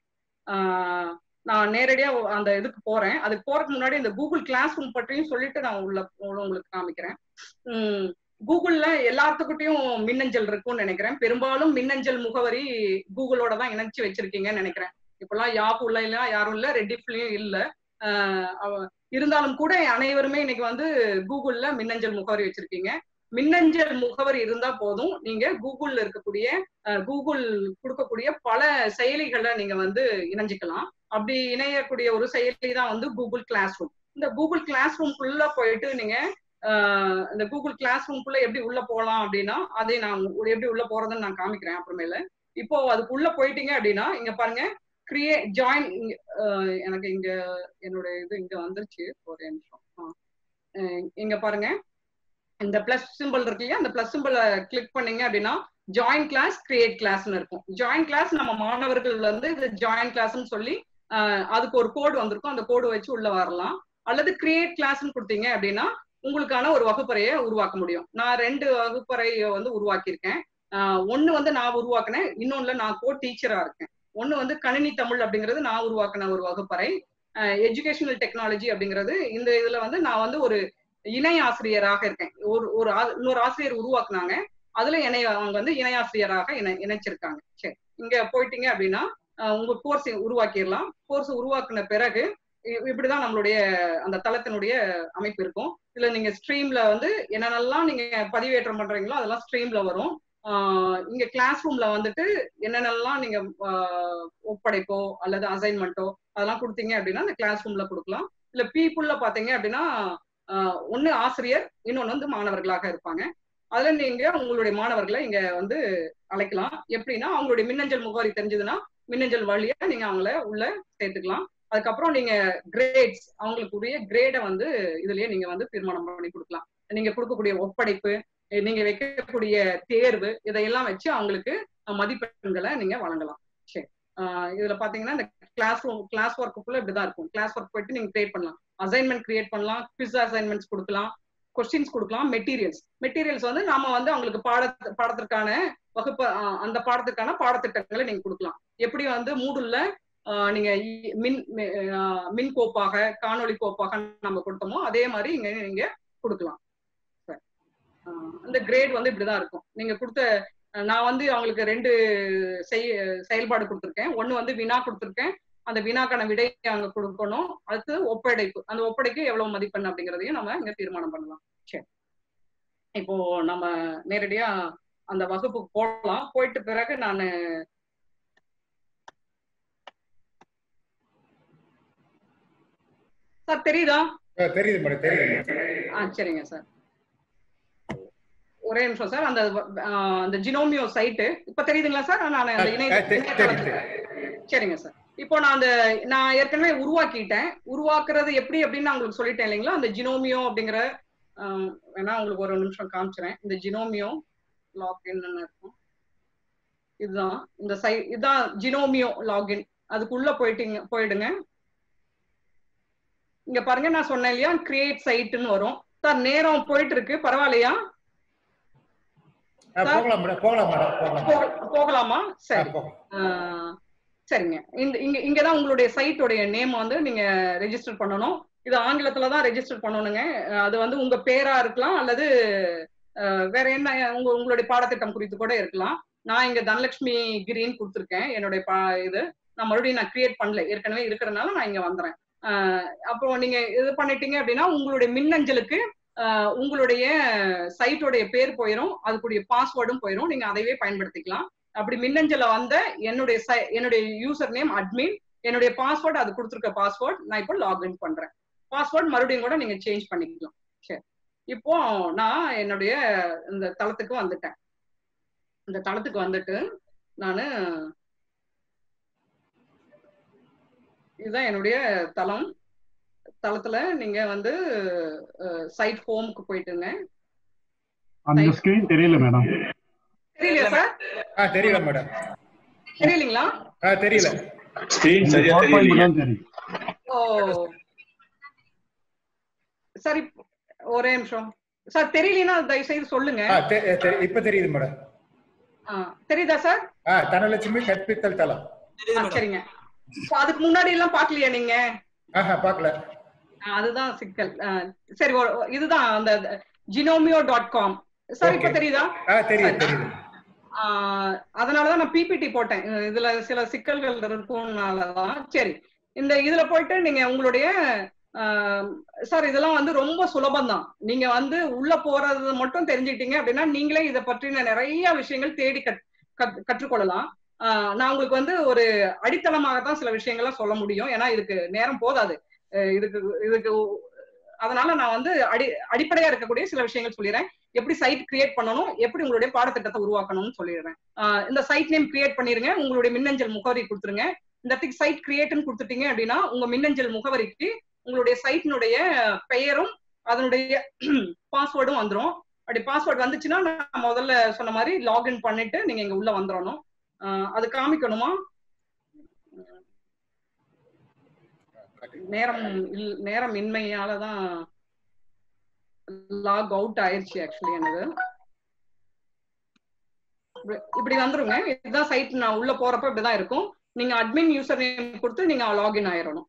ஆஹ் நான் நேரடியா அந்த இதுக்கு போறேன் அதுக்கு போறதுக்கு முன்னாடி இந்த கூகுள் கிளாஸ் ரூம் பற்றியும் சொல்லிட்டு நான் உள்ள உள்ள உங்களுக்கு காமிக்கிறேன் உம் கூகுள்ல எல்லாத்துக்கிட்டையும் மின்னஞ்சல் இருக்கும்னு நினைக்கிறேன் பெரும்பாலும் மின்னஞ்சல் முகவரி கூகுளோட தான் இணைச்சு வச்சிருக்கீங்கன்னு நினைக்கிறேன் இப்பெல்லாம் யாஹூல இல்ல யாரும் இல்ல ரெட்டிஃப்லயும் இல்ல ஆஹ் அவ- இருந்தாலும் கூட அனைவருமே இன்னைக்கு வந்து கூகுள்ல மின்னஞ்சல் முகவரி வச்சிருக்கீங்க மின்னஞ்சல் முகவரி இருந்தா போதும் நீங்க கூகுள்ல இருக்கக்கூடிய அஹ், கூகுள் கொடுக்கக்கூடிய பல செயலிகளை நீங்க வந்து இணைஞ்சிக்கலாம் அப்படி இணையக்கூடிய ஒரு செயலி தான் வந்து கூகுள் கிளாஸ் ரூம் இந்த கூகுள் கிளாஸ் ரூம்குள்ள போயிட்டு நீங்க ஆஹ், இந்த கூகுள் கிளாஸ் ரூம்குள்ள எப்படி உள்ள போகலாம் அப்படின்னா அதை நான் உ- எப்படி உள்ள போறதுன்னு நான் காமிக்கிறேன் அப்புறமேல இப்போ அதுக்குள்ள போயிட்டீங்க அப்படின்னா இங்க பாருங்க கிரியே ஜாயின் எனக்கு இங்க என்னோட இது இங்க வந்துருச்சு ஒரு நிமிஷம் ஆ. அஹ் இங்க பாருங்க இந்த பிளஸ் சிம்பிள் இருக்கு இல்லையா அந்த பிளஸ் சிம்பிளை கிளிக் பண்ணீங்க அப்படின்னா ஜாயின் கிளாஸ் கிரியேட் கிளாஸ்னு இருக்கும் ஜாயின் கிளாஸ் நம்ம மாணவர்கள் வந்து இது ஜாயின் கிளாஸ்னு சொல்லி அஹ், அதுக்கு ஒரு கோடு வந்திருக்கும் அந்த கோடு வச்சு உள்ள வரலாம் அல்லது கிரியேட் கிளாஸ்னு கொடுத்தீங்க அப்படின்னா உங்களுக்கான ஒரு வகுப்பறையை உருவாக்க முடியும் நான் ரெண்டு வகுப்பறையை வந்து உருவாக்கியிருக்கேன் அஹ், ஒண்ணு வந்து நான் உருவாக்கினேன் இன்னொன்னுல நான் கோ டீச்சரா இருக்கேன் ஒண்ணு வந்து கணினி தமிழ் அப்படிங்கிறது நான் உருவாக்கின ஒரு வகுப்பறை எஜுகேஷனல் டெக்னாலஜி அப்படிங்கிறது இந்த இதுல வந்து நான் வந்து ஒரு இணை ஆசிரியராக இருக்கேன் ஒரு ஒரு ஆ- இன்னொரு ஆசிரியர் உருவாக்குனாங்க அதுல என்னை அவங்க வந்து இணை ஆசிரியராக இணை இணைச்சிருக்காங்க சரி இங்க போயிட்டீங்க அப்படின்னா அஹ், உங்க கோர்ஸ் உருவாக்கிடலாம் கோர்ஸ் உருவாக்குன பிறகு இ- இப்படிதான் நம்மளுடைய அந்த தளத்தினுடைய அமைப்பு இருக்கும் இதுல நீங்க ஸ்ட்ரீம்ல வந்து என்னென்னலாம் நீங்க பதிவேற்றம் பண்றீங்களோ அதெல்லாம் ஸ்ட்ரீம்ல வரும் ஆஹ் இங்க கிளாஸ் ரூம்ல வந்துட்டு என்னென்னலாம் நீங்க ஆஹ் ஒப்படைப்போ அல்லது அசைன்மெண்ட்டோ அதெல்லாம் கொடுத்தீங்க அப்படின்னா அந்த கிளாஸ் ரூம்ல கொடுக்கலாம் இல்ல பீப்புள்ல பாத்தீங்க அப்படின்னா ஆஹ் ஒண்ணு ஆசிரியர் இன்னொன்னு வந்து மாணவர்களாக இருப்பாங்க அதுல நீங்க உங்களுடைய மாணவர்களை இங்க வந்து அழைக்கலாம் எப்படின்னா அவங்களுடைய மின்னஞ்சல் முகவரி தெரிஞ்சதுன்னா மின்னஞ்சல் வழியா நீங்க அவங்கள உள்ள சேர்த்துக்கலாம் அதுக்கப்புறம் நீங்க கிரேட்ஸ் அவங்களுக்குரிய கிரேடை வந்து இதுலயே நீங்க வந்து தீர்மானம் பண்ணி கொடுக்கலாம் நீங்க கொடுக்கக்கூடிய ஒப்படைப்பு அஹ் நீங்க வைக்கக்கூடிய தேர்வு இதையெல்லாம் வச்சு அவங்களுக்கு அஹ், மதிப்பெண்களை நீங்க வழங்கலாம் சரி ஆஹ் இதுல பாத்தீங்கன்னா இந்த கிளாஸ் ரூம் கிளாஸ் ஒர்க்குள்ள இப்படிதான் இருக்கும் கிளாஸ் ஒர்க் போயிட்டு நீங்க கிரியேட் பண்ணலாம் அசைன்மெண்ட் கிரியேட் பண்ணலாம் குவிஸ் அசைன்மெண்ட்ஸ் கொடுக்கலாம் கொஸ்டின்ஸ் கொடுக்கலாம் மெட்டீரியல்ஸ் மெட்டீரியல்ஸ் வந்து நாம வந்து அவங்களுக்கு பாட பாடத்திற்கான வகுப்பு ஆஹ் அந்த பாடத்திற்கான பாடத்திட்டங்களை நீங்க கொடுக்கலாம் எப்படி வந்து மூடுல நீங்க இ- மின் மி- ஆஹ் மின் கோப்பாக காணொளி கோப்பாக நம்ம கொடுத்தோமோ அதே மாதிரி இங்க நீங்க கொடுக்கலாம் சரி. ஆஹ் அந்த கிரேட் வந்து இப்படிதான் இருக்கும் நீங்க கொடுத்த அஹ் நான் வந்து அவங்களுக்கு ரெண்டு செய் செயல்பாடு கொடுத்துருக்கேன் ஒன்னு வந்து வினா கொடுத்துருக்கேன் அந்த வினாக்கான விடை அங்க கொடுக்கணும் அடுத்து ஒப்படைப்பு அந்த ஒப்படைக்கு எவ்வளவு மதிப்பெண் அப்படிங்கறதையும் நம்ம இங்க தீர்மானம் பண்ணலாம் சரி இப்போ நம்ம நேரடியா அந்த வகுப்புக்கு போகலாம் போயிட்டு பிறகு நான் சார் தெரியுதா ஆ, தெரியுது மேடம் தெரியுது மேடம் ஆ சரிங்க சார் ஒரே நிமிஷம் சார் அந்த ஆ, அந்த ஜினோமியோ சைட்டு இப்ப தெரியுதுங்களா சார் நான் அந்த இணைய ஆ, தெ- இணையதளத்துல சரிங்க சார் இப்போ நான் அந்த நான் ஏற்கனவே உருவாக்கிட்டேன் உருவாக்குறது எப்படி அப்படின்னு நான் உங்களுக்கு சொல்லிட்டேன் இல்லைங்களா அந்த ஜினோமியோ அப்படிங்கிற ஆம், வேணா உங்களுக்கு ஒரு நிமிஷம் காமிச்சிறேன் இந்த ஜினோமியோ லாக்இன் இருக்கும் இதுதான் இந்த சை இதுதான் ஜினோமியோ லாகின் அதுக்குள்ள போயிட்டீங்க போயிடுங்க இங்க பாருங்க நான் சொன்னேன் இல்லையா கிரியேட் சைட்னு வரும் சார் நேரம் போயிட்டு இருக்கு பரவாயில்லையா ஆ, போகலாம் மேடம் போகலாம் மேடம் போகலாம் போக- போகலாமா ஆ, சரி போகலாம். ஆஹ் சரிங்க இந்த இங்க இங்கதான் உங்களுடைய சைட்டோடைய நேம் வந்து நீங்க ரெஜிஸ்டர் பண்ணணும் இது ஆங்கிலத்துல தான் ரெஜிஸ்டர் பண்ணணுங்க அஹ் அது வந்து உங்க பேரா இருக்கலாம் அல்லது அஹ், வேற என்ன உங்க உங்களுடைய பாடத்திட்டம் குறித்து கூட இருக்கலாம் நான் இங்க தனலட்சுமி கிரீன் கொடுத்துருக்கேன் என்னுடைய பா இது நான் மறுபடியும் நான் கிரியேட் பண்ணல ஏற்கனவே இருக்கிறதுனால நான் இங்க வந்துறேன் அஹ், அப்போ நீங்க இது பண்ணிட்டீங்க அப்படின்னா உங்களுடைய மின்னஞ்சலுக்கு அஹ், உங்களுடைய சைட்டோடைய பேர் போயிடும் அதுக்குரிய பாஸ்வேர்டும் போயிடும் நீங்க அதைவே பயன்படுத்திக்கலாம் அப்படி மின்னஞ்சல வந்த என்னுடைய சை- என்னுடைய யூசர் நேம் அட்மின் என்னுடைய பாஸ்வேர்ட் அது கொடுத்துருக்க பாஸ்வேர்ட் நான் இப்போ லாகின் பண்றேன் பாஸ்வேர்ட் மறுபடியும் கூட நீங்க சேஞ்ச் பண்ணிக்கலாம் சரி இப்போ நான் என்னுடைய இந்த தளத்துக்கு வந்துட்டேன் இந்த தளத்துக்கு வந்துட்டு நானு இதுதான் என்னுடைய தளம் தளத்துல நீங்க வந்து சைட் ஹோமுக்கு போயிட்டுங்க அந்த ஸ்கிரீன் தெரியல மேடம் தெரியலையா சார் ஆ தெரியல மேடம் தெரியலீங்களா ஆ தெரியல ஸ்கிரீன் சரியா PowerPoint தெரியலையே தான் தெரியும் ஓ சரி ஒரே நிமிஷம் சார் தெரியலனா தயவு செய்து சொல்லுங்க ஆ தெ- தெ- இப்ப தெரியுது மேடம் ஆ, தெரியுதா சார் ஆ தனலட்சுமி கற்பித்தல் தளம் தெரியுது ஆ, மேடம் சரிங்க இப்போ அதுக்கு முன்னாடி எல்லாம் பாக்கலையா நீங்க ஆஹா பார்க்கல ஆ, அதுதான் சிக்கல் ஆ, சரி ஒரு- ஒரு- இதுதான் அந்த ஜினோமியோ டாட் காம் சார் இப்ப Okay. தெரியுதா ஆ தெரியுது தெரியுது ஆ, அதனாலதான் நான் பிபிடி போட்டேன் இதுல சில சிக்கல்கள் இருக்கும்னாலதான் சரி இந்த இதுல போயிட்டு நீங்க உங்களுடைய சார் இதெல்லாம் வந்து ரொம்ப சுலபம் தான் நீங்க வந்து உள்ள போறது மட்டும் தெரிஞ்சுக்கிட்டீங்க அப்படின்னா நீங்களே இதை பற்றின நிறைய விஷயங்கள் தேடி கற்- கற்- கற்றுக்கொள்ளலாம் ஆ, நான் உங்களுக்கு வந்து ஒரு அடித்தளமாக தான் சில விஷயங்கள்லாம் சொல்ல முடியும் ஏன்னா இதுக்கு நேரம் போதாது அஹ் இதுக்கு இதுக்கு அதனால நான் வந்து அடி அடிப்படையா இருக்கக்கூடிய சில விஷயங்கள் சொல்லிடுறேன் எப்படி சைட் கிரியேட் பண்ணணும் எப்படி உங்களுடைய பாடத்திட்டத்தை உருவாக்கணும்னு சொல்லிடுறேன் ஆஹ் இந்த சைட் நேம் கிரியேட் பண்ணிருங்க உங்களுடைய மின்னஞ்சல் முகவரி கொடுத்துருங்க இந்த இடத்துக்கு சைட் கிரியேட்னு கொடுத்துட்டீங்க அப்படின்னா உங்க மின்னஞ்சல் முகவரிக்கு உங்களுடைய சைட்டினுடைய பெயரும் அதனுடைய பாஸ்வேர்டும் வந்துரும் அப்படி பாஸ்வேர்டு வந்துச்சுன்னா நான் முதல்ல சொன்ன மாதிரி லாகின் பண்ணிட்டு நீங்க இங்க உள்ள வந்துடணும் ஆஹ் அது காமிக்கணுமா நேரம் இல்- நேரம் இன்மையால தான் லாக் அவுட் ஆயிருச்சு ஆக்சுவலி எனக்கு இப்படி- இப்படி வந்துருங்க இதுதான் சைட் நான் உள்ள போறப்ப இப்படிதான் இருக்கும் நீங்க அட்மின் யூசர் நேம் கொடுத்து நீங்க லாகின் ஆயிரணும்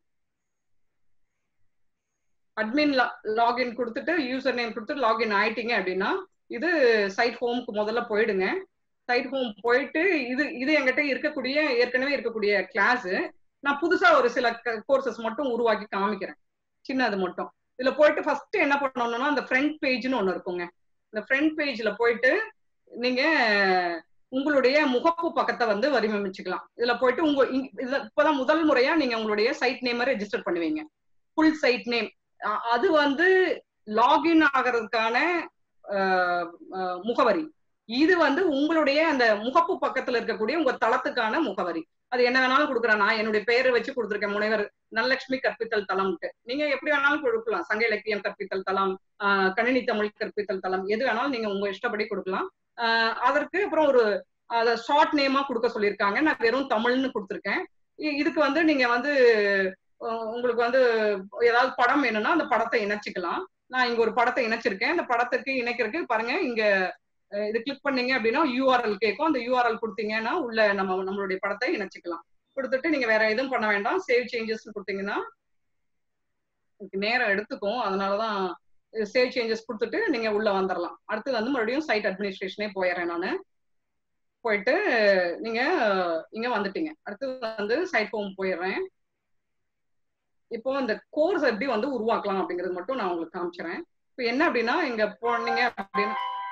அட்மின் லாகின் கொடுத்துட்டு யூசர் நேம் கொடுத்து லாகின் ஆயிட்டீங்க அப்படின்னா இது சைட் ஹோம்க்கு முதல்ல போயிடுங்க சைட் ஹோம் போயிட்டு இது இது என்கிட்ட இருக்கக்கூடிய ஏற்கனவே இருக்கக்கூடிய கிளாஸ் நான் புதுசா ஒரு சில கோர்சஸ் மட்டும் உருவாக்கி காமிக்கிறேன் சின்னது மட்டும் இதுல போயிட்டு ஃபர்ஸ்ட் என்ன பண்ணணும்னா அந்த ஃப்ரண்ட் பேஜ்னு ஒண்ணு இருக்குங்க இந்த ஃப்ரண்ட் பேஜ்ல போயிட்டு நீங்க உங்களுடைய முகப்பு பக்கத்தை வந்து வடிவமைச்சுக்கலாம் இதுல போயிட்டு உங்க இங்க- இதுல இப்பதான் முதல் முறையா நீங்க உங்களுடைய சைட் நேம ரெஜிஸ்டர் பண்ணுவீங்க ஃபுல் சைட் நேம் அது வந்து லாகின் ஆகிறதுக்கான அஹ், அஹ், முகவரி இது வந்து உங்களுடைய அந்த முகப்பு பக்கத்துல இருக்கக்கூடிய உங்க தளத்துக்கான முகவரி அது என்ன வேணாலும் கொடுக்குறேன் நான் என்னுடைய பெயரை வச்சு கொடுத்துருக்கேன் முனைவர் நல்லலட்சுமி கற்பித்தல் தளம்ட்டு நீங்க எப்படி வேணாலும் கொடுக்கலாம் சங்க இலக்கியம் கற்பித்தல் தளம் ஆஹ் கணினி தமிழ் கற்பித்தல் தளம் எது வேணாலும் நீங்க உங்க இஷ்டப்படி கொடுக்கலாம் ஆஹ் அதற்கு அப்புறம் ஒரு அத ஷார்ட் நேமா கொடுக்க சொல்லியிருக்காங்க நான் வெறும் தமிழ்னு கொடுத்துருக்கேன் இ- இதுக்கு வந்து நீங்க வந்து அஹ் உங்களுக்கு வந்து ஏதாவது படம் வேணும்னா அந்த படத்தை இணைச்சிக்கலாம் நான் இங்க ஒரு படத்தை இணைச்சிருக்கேன் இந்த படத்துக்கு இணைக்கிறதுக்கு பாருங்க இங்க அஹ் இது கிளிக் பண்ணீங்க அப்படின்னா யூஆர்எல் கேட்கும் அந்த யூஆர்எல் கொடுத்தீங்கன்னா உள்ள நம்ம நம்மளுடைய படத்தை இணைச்சிக்கலாம் கொடுத்துட்டு நீங்க வேற எதுவும் பண்ண வேண்டாம் சேவ் சேஞ்சஸ் கொடுத்தீங்கன்னா உங்களுக்கு நேரம் எடுத்துக்கும் அதனாலதான் சேவ் சேஞ்சஸ் கொடுத்துட்டு நீங்க உள்ள வந்துடலாம் அடுத்து வந்து மறுபடியும் சைட் அட்மினிஸ்ட்ரேஷனே போயிடுறேன் நான் போயிட்டு நீங்க இங்க வந்துட்டீங்க அடுத்து வந்து சைட் ஹோம் போயிடுறேன் இப்போ இந்த கோர்ஸ் எப்படி வந்து உருவாக்கலாம் அப்படிங்கிறது மட்டும் நான் உங்களுக்கு காமிச்சிடுறேன் இப்போ என்ன அப்படின்னா இங்க போனீங்க அப்படின்னா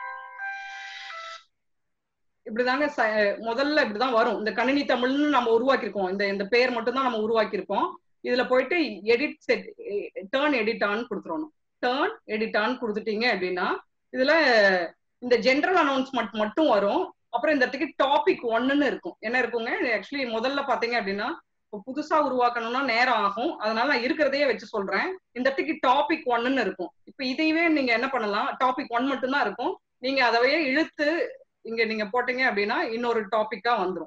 இப்படிதாங்க ச- முதல்ல இப்படிதான் வரும் இந்த கணினி தமிழ்னு நம்ம உருவாக்கியிருக்கோம் இந்த இந்த பெயர் மட்டும் தான் நம்ம உருவாக்கியிருக்கோம் இதுல போயிட்டு edit set turn edit on கொடுத்துடணும் டேர்ன் எடிட் ஆன் கொடுத்துட்டீங்க அப்படின்னா இதுல இந்த ஜென்ரல் அனௌன்ஸ்மெண்ட் மட்டும் வரும் அப்புறம் இந்த இடத்துக்கு டாபிக் ஒன்னுன்னு இருக்கும் என்ன இருக்குங்க ஆக்சுவலி முதல்ல பாத்தீங்க அப்படின்னா இப்போ புதுசா உருவாக்கணும்னா நேரம் ஆகும் அதனால நான் இருக்கிறதையே வச்சு சொல்றேன் இந்த இடத்துக்கு டாபிக் ஒன்னுன்னு இருக்கும் இப்போ இதையவே நீங்க என்ன பண்ணலாம் டாபிக் ஒன் மட்டும் தான் இருக்கும் நீங்க அதவையே இழுத்து இங்க நீங்க போட்டீங்க அப்படின்னா இன்னொரு டாபிக்கா வந்துரும்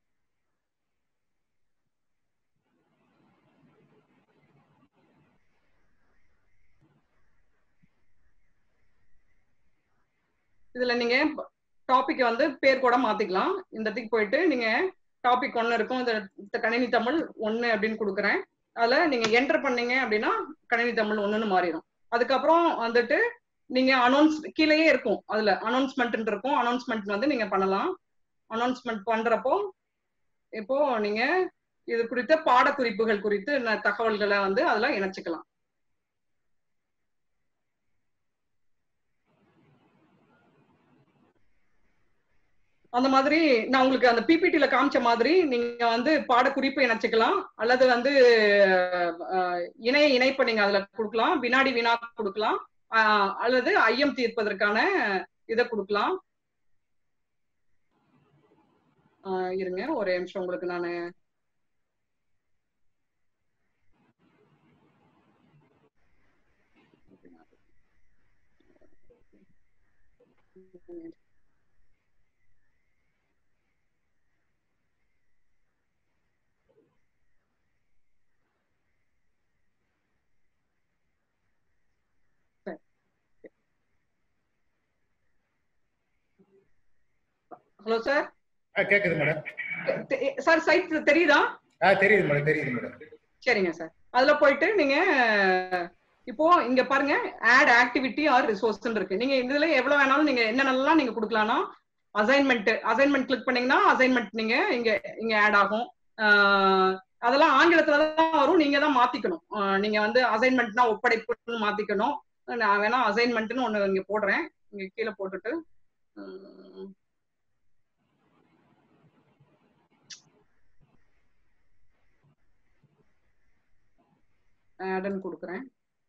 இதுல நீங்க டாபிக் வந்து பேர் கூட மாத்திக்கலாம் இந்த இடத்துக்கு போயிட்டு நீங்க டாபிக் ஒன்னு இருக்கும் இந்த இந்த கணினி தமிழ் ஒன்னு அப்படின்னு கொடுக்குறேன் அதுல நீங்க என்டர் பண்ணீங்க அப்படின்னா கணினி தமிழ் ஒண்ணுன்னு மாறிடும் அதுக்கப்புறம் வந்துட்டு நீங்க அனௌன்ஸ் கீழேயே இருக்கும் அதுல அனௌன்ஸ்மெண்ட் இருக்கும் அனௌன்ஸ்மெண்ட் வந்து நீங்க பண்ணலாம் அனௌன்ஸ்மெண்ட் பண்றப்போ இப்போ நீங்க இது குறித்த பாடக்குறிப்புகள் குறித்து ந- தகவல்களை வந்து அதுல இணைச்சுக்கலாம் அந்த மாதிரி நான் உங்களுக்கு அந்த பிபிடில காமிச்ச மாதிரி நீங்க வந்து பாடக்குறிப்பு இணைச்சுக்கலாம் அல்லது வந்து அஹ், இணைய இணைப்பை நீங்க அதுல கொடுக்கலாம் வினாடி வினா கொடுக்கலாம் ஆஹ், அல்லது ஐயம் தீர்ப்பதற்கான இதை கொடுக்கலாம் ஆஹ், இருங்க ஒரே நிமிஷம் உங்களுக்கு நான் ஹலோ சார் ஆ கேக்குது மேடம் சார் சைட் தெரியுதா ஆ தெரியுது மேடம் தெரியுது மேடம் சரிங்க சார் அதுல போயிட்டு நீங்க இப்போ இங்க பாருங்க ஆட் ஆக்டிவிட்டி ஆர் ரிசோர்ஸ் இருக்கு நீங்க இதுல எவ்வளவு வேணாலும் நீங்க என்னென்னலாம் நீங்க கொடுக்கலாம்னா அசைன்மெண்ட் அசைன்மெண்ட் கிளிக் பண்ணீங்கன்னா அசைன்மெண்ட் நீங்க இங்க இங்க ஆட் ஆகும் ஆஹ் அதெல்லாம் ஆங்கிலத்துல தான் வரும் நீங்க தான் மாத்திக்கணும் ஆஹ் நீங்க வந்து அசைன்மெண்ட்னா ஒப்படைப்புன்னு மாத்திக்கணும் நான் வேணா அசைன்மெண்ட்னு ஒண்ணு இங்க போடுறேன் இங்க கீழே போட்டுட்டு உம், ஆட்னு கொடுக்குறேன்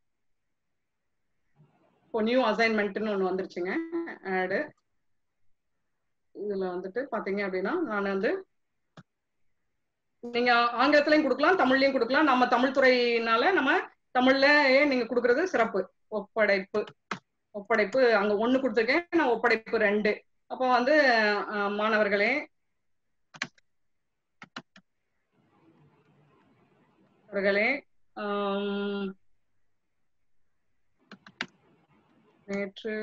இப்போ நியூ அசைன்மெண்ட்னு ஒன்று வந்துருச்சுங்க ஆடு இதுல வந்துட்டு பாத்தீங்க அப்படின்னா நான் வந்து நீங்க ஆங்கிலத்திலையும் கொடுக்கலாம் தமிழ்லயும் கொடுக்கலாம் நம்ம தமிழ் துறையினால நம்ம தமிழ்லயே நீங்க கொடுக்கறது சிறப்பு ஒப்படைப்பு ஒப்படைப்பு அங்க ஒண்ணு கொடுத்துருக்கேன் நான் ஒப்படைப்பு ரெண்டு அப்போ வந்து அஹ், மாணவர்களே அவர்களே ஆம், நேற்று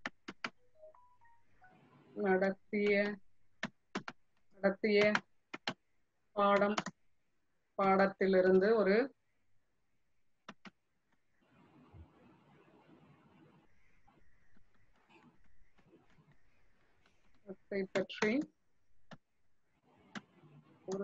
நடத்திய நடத்திய பாடம் பாடத்திலிருந்து ஒரு கருத்தை பற்றி ஒரு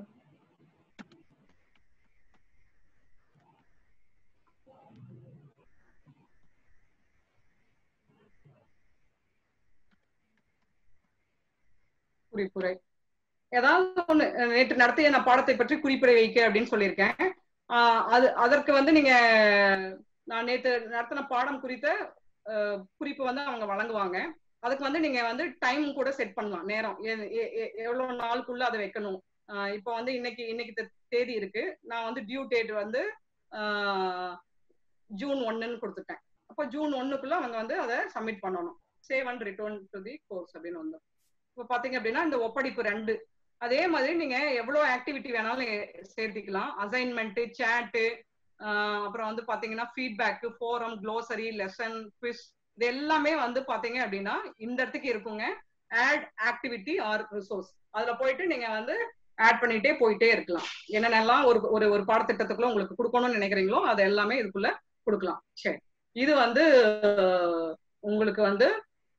குறிப்புரை ஏதாவது ஒண்ணு அஹ் நேற்று நடத்திய நான் பாடத்தை பற்றி குறிப்புரை வைக்க அப்படின்னு சொல்லியிருக்கேன் ஆஹ் அது அதற்கு வந்து நீங்க நான் நேற்று நடத்தின பாடம் குறித்த அஹ், குறிப்பு வந்து அவங்க வழங்குவாங்க அதுக்கு வந்து நீங்க வந்து டைம் கூட செட் பண்ணலாம் நேரம் எ- எ- எ- எவ்வளவு நாளுக்குள்ள அதை வைக்கணும் ஆஹ் இப்போ வந்து இன்னைக்கு இன்னைக்கு தே- தேதி இருக்கு நான் வந்து டியூ டேட் வந்து ஆஹ், ஜூன் ஒன்னுன்னு கொடுத்துட்டேன் அப்போ ஜூன் ஒன்னுக்குள்ள அவங்க வந்து அதை சப்மிட் பண்ணணும் save and return to the course அப்படின்னு வந்து இப்போ பாத்தீங்க அப்படின்னா இந்த ஒப்படைப்பு ரெண்டு அதே மாதிரி நீங்க எவ்வளவு ஆக்டிவிட்டி வேணாலும் நீங்க சேர்த்திக்கலாம் அசைன்மெண்ட் சேட்டு அப்புறம் வந்து பாத்தீங்கன்னா feedback forum glossary lesson quiz இது எல்லாமே வந்து பாத்தீங்க அப்படின்னா இந்த இடத்துக்கு இருக்குங்க ஆட் ஆக்டிவிட்டி ஆர் ரிசோர்ஸ் அதுல போயிட்டு நீங்க வந்து ஆட் பண்ணிட்டே போயிட்டே இருக்கலாம் என்னென்னலாம் ஒரு ஒரு ஒரு பாடத்திட்டத்துக்குள்ள உங்களுக்கு கொடுக்கணும்னு நினைக்கிறீங்களோ அது எல்லாமே இதுக்குள்ள கொடுக்கலாம் சரி இது வந்து அஹ், உங்களுக்கு வந்து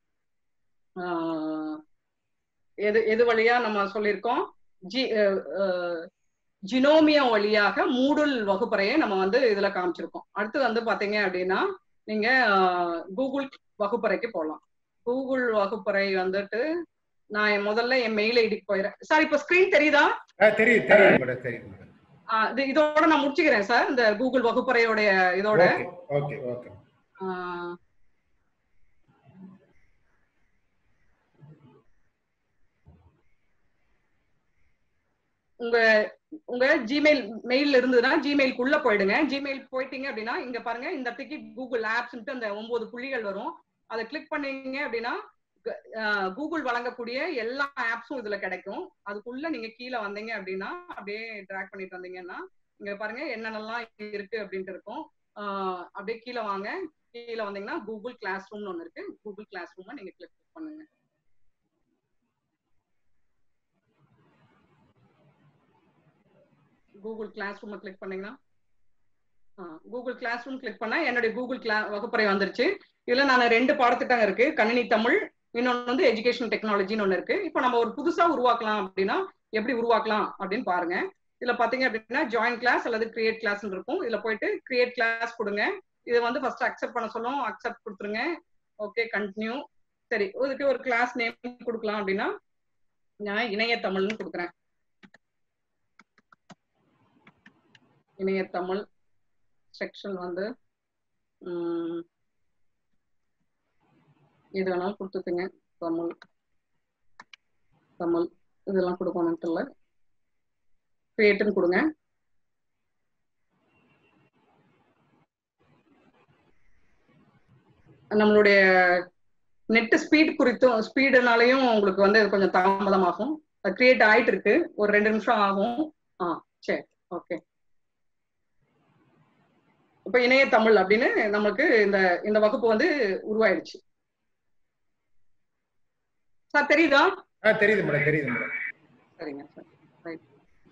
ஆஹ், எது எது வழியா நம்ம சொல்லியிருக்கோம் ஜி அஹ், அஹ், ஜினோமியா வழியாக மூடுல் வகுப்பறையை நம்ம வந்து இதுல காமிச்சிருக்கோம் அடுத்து வந்து பாத்தீங்க அப்படின்னா நீங்க ஆஹ், கூகுள் வகுப்பறைக்கு போகலாம் கூகுள் வகுப்பறை வந்துட்டு நான் என் முதல்ல என் மெயில் ஐடிக்கு போயிடுறேன் சார் இப்ப ஸ்கிரீன் தெரியுதா ஆ தெரியுது தெரியுது மேடம் தெரியுது மேடம் ஆஹ் இது இதோட நான் முடிச்சுக்கிறேன் சார் இந்த கூகுள் வகுப்பறையோடைய இதோட ஓகே ஓகே ஓகே ஆஹ் உங்க உங்க ஜிமெயில் மெயில் இருந்ததுன்னா ஜிமெயிலுக்குள்ள போயிடுங்க ஜிமெயில் போயிட்டீங்க அப்படின்னா இங்க பாருங்க இந்த இடத்துக்கு கூகுள் ஆப்ஸ்ன்ட்டு அந்த ஒன்பது புள்ளிகள் வரும் அதை கிளிக் பண்ணீங்க அப்படின்னா கூகுள் வழங்கக்கூடிய எல்லா ஆப்ஸும் இதுல கிடைக்கும் அதுக்குள்ள நீங்க கீழே வந்தீங்க அப்படின்னா அப்படியே ட்ராக் பண்ணிட்டு வந்தீங்கன்னா இங்க பாருங்க என்னென்னலாம் இருக்கு அப்படின்ட்டு இருக்கும் ஆஹ் அப்படியே கீழே வாங்க கீழே வந்தீங்கன்னா கூகுள் கிளாஸ் ரூம்னு ஒன்று இருக்கு கூகுள் கிளாஸ் ரூமை நீங்க கிளிக் பண்ணுங்க கூகுள் கிளாஸ் ரூமை கிளிக் பண்ணீங்கன்னா கூகுள் கிளாஸ் ரூம் கிளிக் பண்ணா என்னுடைய கூகுள் கிளா வகுப்பறை வந்துருச்சு இதுல நான் ரெண்டு பாடத்திட்டம் இருக்கு கணினி தமிழ் இன்னொன்னு வந்து எஜுகேஷன் டெக்னாலஜின்னு ஒன்று இருக்கு இப்போ நம்ம ஒரு புதுசா உருவாக்கலாம் அப்படின்னா எப்படி உருவாக்கலாம் அப்படின்னு பாருங்க இதுல பாத்தீங்க அப்படின்னா ஜாயின் கிளாஸ் அல்லது கிரியேட் கிளாஸ் இருக்கும் இதுல போயிட்டு கிரியேட் கிளாஸ் கொடுங்க இதை வந்து ஃபர்ஸ்ட் அக்செப்ட் பண்ண சொல்லும் அக்செப்ட் கொடுத்துருங்க ஓகே கண்டினியூ சரி இதுக்கு ஒரு கிளாஸ் நேம் கொடுக்கலாம் அப்படின்னா நான் இணைய தமிழ்னு கொடுக்குறேன் இணைய தமிழ் செக்ஷன் வந்து உம், எது வேணாலும் கொடுத்துக்குங்க தமிழ் தமிழ் இதெல்லாம் கொடுக்கணும்ட்டு இல்லை கிரியேட்டுன்னு கொடுங்க நம்மளுடைய நெட் ஸ்பீட் குறித்தும் ஸ்பீடுனாலையும் உங்களுக்கு வந்து இது கொஞ்சம் தாமதமாகும் கிரியேட் ஆயிட்டு இருக்கு ஒரு ரெண்டு நிமிஷம் ஆகும் ஆ சரி ஓகே இப்ப இணைய தமிழ் அப்படின்னு நமக்கு இந்த இந்த வகுப்பு வந்து உருவாயிடுச்சு சார் தெரியுதா ஆ தெரியுது மேடம் தெரியுது மேடம் சரிங்க சார் ரைட்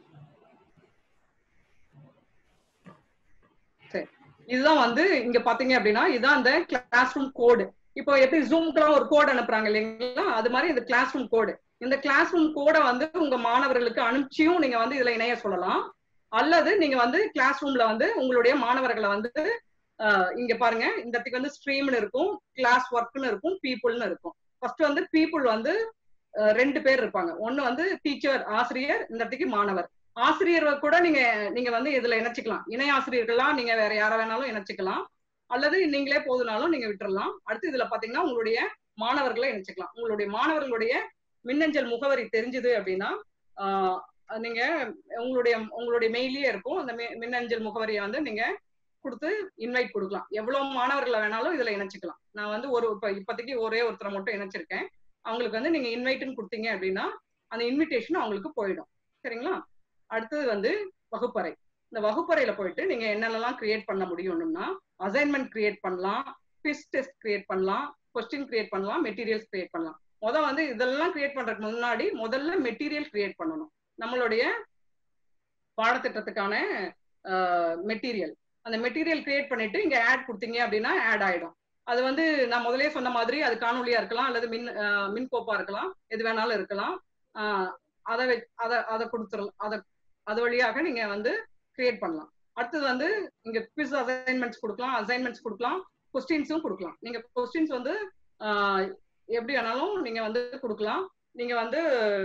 சரி இதுதான் வந்து இங்க பாத்தீங்க அப்படின்னா இதுதான் அந்த கிளாஸ் ரூம் கோடு இப்போ எப்படி ஜூம்க்குலாம் ஒரு கோட் அனுப்புறாங்க இல்லைங்களா அது மாதிரி இந்த கிளாஸ் ரூம் கோடு இந்த கிளாஸ் ரூம் கோடை வந்து உங்க மாணவர்களுக்கு அனுப்பிச்சியும் நீங்க வந்து இதுல இணைய சொல்லலாம் அல்லது நீங்க வந்து கிளாஸ் ரூம்ல வந்து உங்களுடைய மாணவர்களை வந்து ஆஹ், இங்க பாருங்க இந்த இடத்துக்கு வந்து ஸ்ட்ரீம்னு இருக்கும் கிளாஸ் ஒர்க்னு இருக்கும் பீப்புள்னு இருக்கும் ஃபர்ஸ்ட் வந்து பீப்புள் வந்து அஹ், ரெண்டு பேர் இருப்பாங்க ஒன்னு வந்து டீச்சர் ஆசிரியர் இந்த இடத்துக்கு மாணவர் ஆசிரியர் கூட நீங்க நீங்க வந்து இதுல இணைச்சிக்கலாம் இணை ஆசிரியர்கள்லாம் நீங்க வேற யார வேணாலும் இணைச்சிக்கலாம் அல்லது நீங்களே போதுனாலும் நீங்க விட்டுறலாம் அடுத்து இதுல பாத்தீங்கன்னா உங்களுடைய மாணவர்களை இணைச்சிக்கலாம் உங்களுடைய மாணவர்களுடைய மின்னஞ்சல் முகவரி தெரிஞ்சது அப்படின்னா ஆஹ், நீங்க உங்களுடைய உங்களுடைய மெயிலே இருக்கும் அந்த மி- மின்னஞ்சல் முகவரியை வந்து நீங்க கொடுத்து இன்வைட் கொடுக்கலாம் எவ்வளவு மாணவர்களை வேணாலும் இதுல இணைச்சிக்கலாம் நான் வந்து ஒரு இப்ப இப்போதைக்கு ஒரே ஒருத்தரை மட்டும் இணைச்சிருக்கேன் அவங்களுக்கு வந்து நீங்க இன்வைட்னு கொடுத்தீங்க அப்படின்னா அந்த இன்விடேஷன் அவங்களுக்கு போயிடும் சரிங்களா அடுத்தது வந்து வகுப்பறை இந்த வகுப்பறையில போயிட்டு நீங்க என்னென்னலாம் கிரியேட் பண்ண முடியும்னா அசைன்மெண்ட் கிரியேட் பண்ணலாம் குவிஸ் டெஸ்ட் கிரியேட் பண்ணலாம் கொஸ்டின் கிரியேட் பண்ணலாம் மெட்டீரியல்ஸ் கிரியேட் பண்ணலாம் முத வந்து இதெல்லாம் கிரியேட் பண்றதுக்கு முன்னாடி முதல்ல மெட்டீரியல் கிரியேட் பண்ணணும் நம்மளுடைய பாடத்திட்டத்துக்கான மெட்டீரியல் அந்த மெட்டீரியல் கிரியேட் பண்ணிட்டு இங்க ஆட் கொடுத்தீங்க அப்படின்னா ஆட் ஆயிடும் அது வந்து நான் முதலே சொன்ன மாதிரி அது காணொலியா இருக்கலாம் அல்லது மின் அஹ், மின் கோப்பா இருக்கலாம் எது வேணாலும் இருக்கலாம் அஹ், அதை வெச்- அதை அதை கொடுத்துடலாம் அதை அது வழியாக நீங்க வந்து கிரியேட் பண்ணலாம் அடுத்தது வந்து இங்க குவிஸ் அசைன்மெண்ட்ஸ் கொடுக்கலாம் அசைன்மெண்ட்ஸ் கொடுக்கலாம் கொஸ்டின்ஸும் கொடுக்கலாம் நீங்க கொஸ்டின்ஸ் வந்து ஆஹ், எப்படி வேணாலும் நீங்க வந்து கொடுக்கலாம் நீங்க வந்து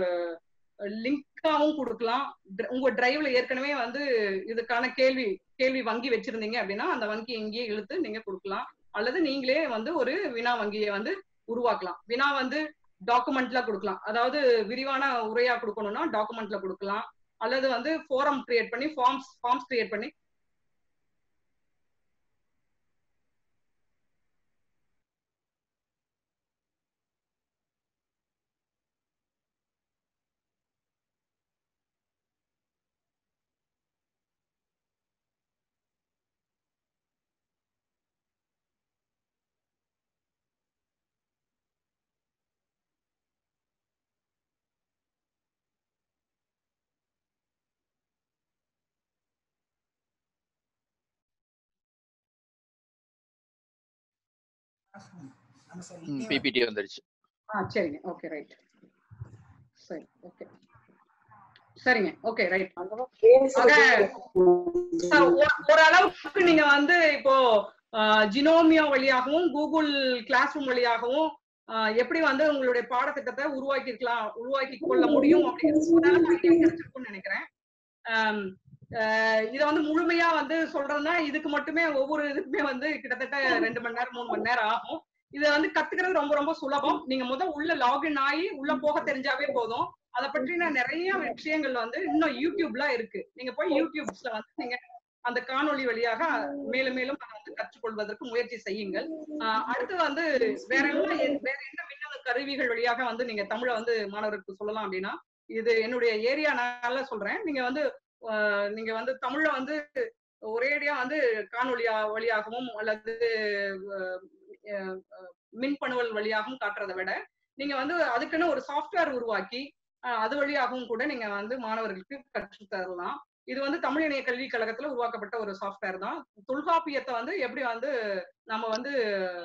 லிங்காவும் கொடுக்கலாம் Dr- உங்க டிரைவ்ல ஏற்கனவே வந்து இதுக்கான கேள்வி கேள்வி வங்கி வச்சிருந்தீங்க அப்படின்னா அந்த வங்கி எங்கேயே இழுத்து நீங்க கொடுக்கலாம் அல்லது நீங்களே வந்து ஒரு வினா வங்கியை வந்து உருவாக்கலாம் வினா வந்து டாக்குமெண்ட்ல கொடுக்கலாம் அதாவது விரிவான உரையா கொடுக்கணும்னா டாக்குமெண்ட்ல கொடுக்கலாம் அல்லது வந்து ஃபோரம் கிரியேட் பண்ணி ஃபார்ம்ஸ் ஃபார்ம்ஸ் கிரியேட் பண்ணி பிபிடி வந்துருச்சு ஆ சரிங்க ஓகே ரைட் சரி ஓகே சரிங்க ஓகே ரைட் ஓரளவுக்கு நீங்க வந்து இப்போ ஜினோமியோ வழியாகவும் கூகுள் கிளாஸ் ரூம் வழியாகவும் ஆஹ் எப்படி வந்து உங்களுடைய பாடத்திட்டத்தை உருவாக்கி இருக்கலாம் உருவாக்கி கொள்ள முடியும் அப்படிங்கிறது ஓரளவு idea கிடைச்சிருக்கும்னு நினைக்கிறேன் ஆம், ஆஹ் இதை வந்து முழுமையா வந்து சொல்றதுன்னா இதுக்கு மட்டுமே ஒவ்வொரு இதுக்குமே வந்து கிட்டத்தட்ட ரெண்டு மணி நேரம் மூணு மணி நேரம் ஆகும் இதை வந்து கத்துக்கிறது ரொம்ப ரொம்ப சுலபம் நீங்க முத உள்ள லாகின் ஆகி உள்ள போக தெரிஞ்சாவே போதும் அதை பற்றின நிறைய விஷயங்கள் வந்து இன்னும் யூடியூப்ல இருக்கு நீங்க போய் யூடியூப்ஸ்ல வந்து நீங்க அந்த காணொளி வழியாக மேலும் மேலும் அதை வந்து கற்றுக்கொள்வதற்கு முயற்சி செய்யுங்கள் ஆஹ் அடுத்து வந்து வேற என்ன வேற என்ன மின்னணு கருவிகள் வழியாக வந்து நீங்க தமிழை வந்து மாணவருக்கு சொல்லலாம் அப்படின்னா இது என்னுடைய ஏரியானால சொல்றேன் நீங்க வந்து ஆஹ் நீங்க வந்து தமிழ்ல வந்து ஒரேடியா வந்து காணொலியா வழியாகவும் அல்லது ஆஹ் ஆஹ் மின்பணுவல் வழியாகவும் காட்டுறதை விட நீங்க வந்து அதுக்குன்னு ஒரு சாஃப்ட்வேர் உருவாக்கி ஆஹ் அது வழியாகவும் கூட நீங்க வந்து மாணவர்களுக்கு கற்றுத் தரலாம் இது வந்து தமிழ் இணைய கல்விக் கழகத்துல உருவாக்கப்பட்ட ஒரு சாஃப்ட்வேர் தான் தொல்காப்பியத்தை வந்து எப்படி வந்து நம்ம வந்து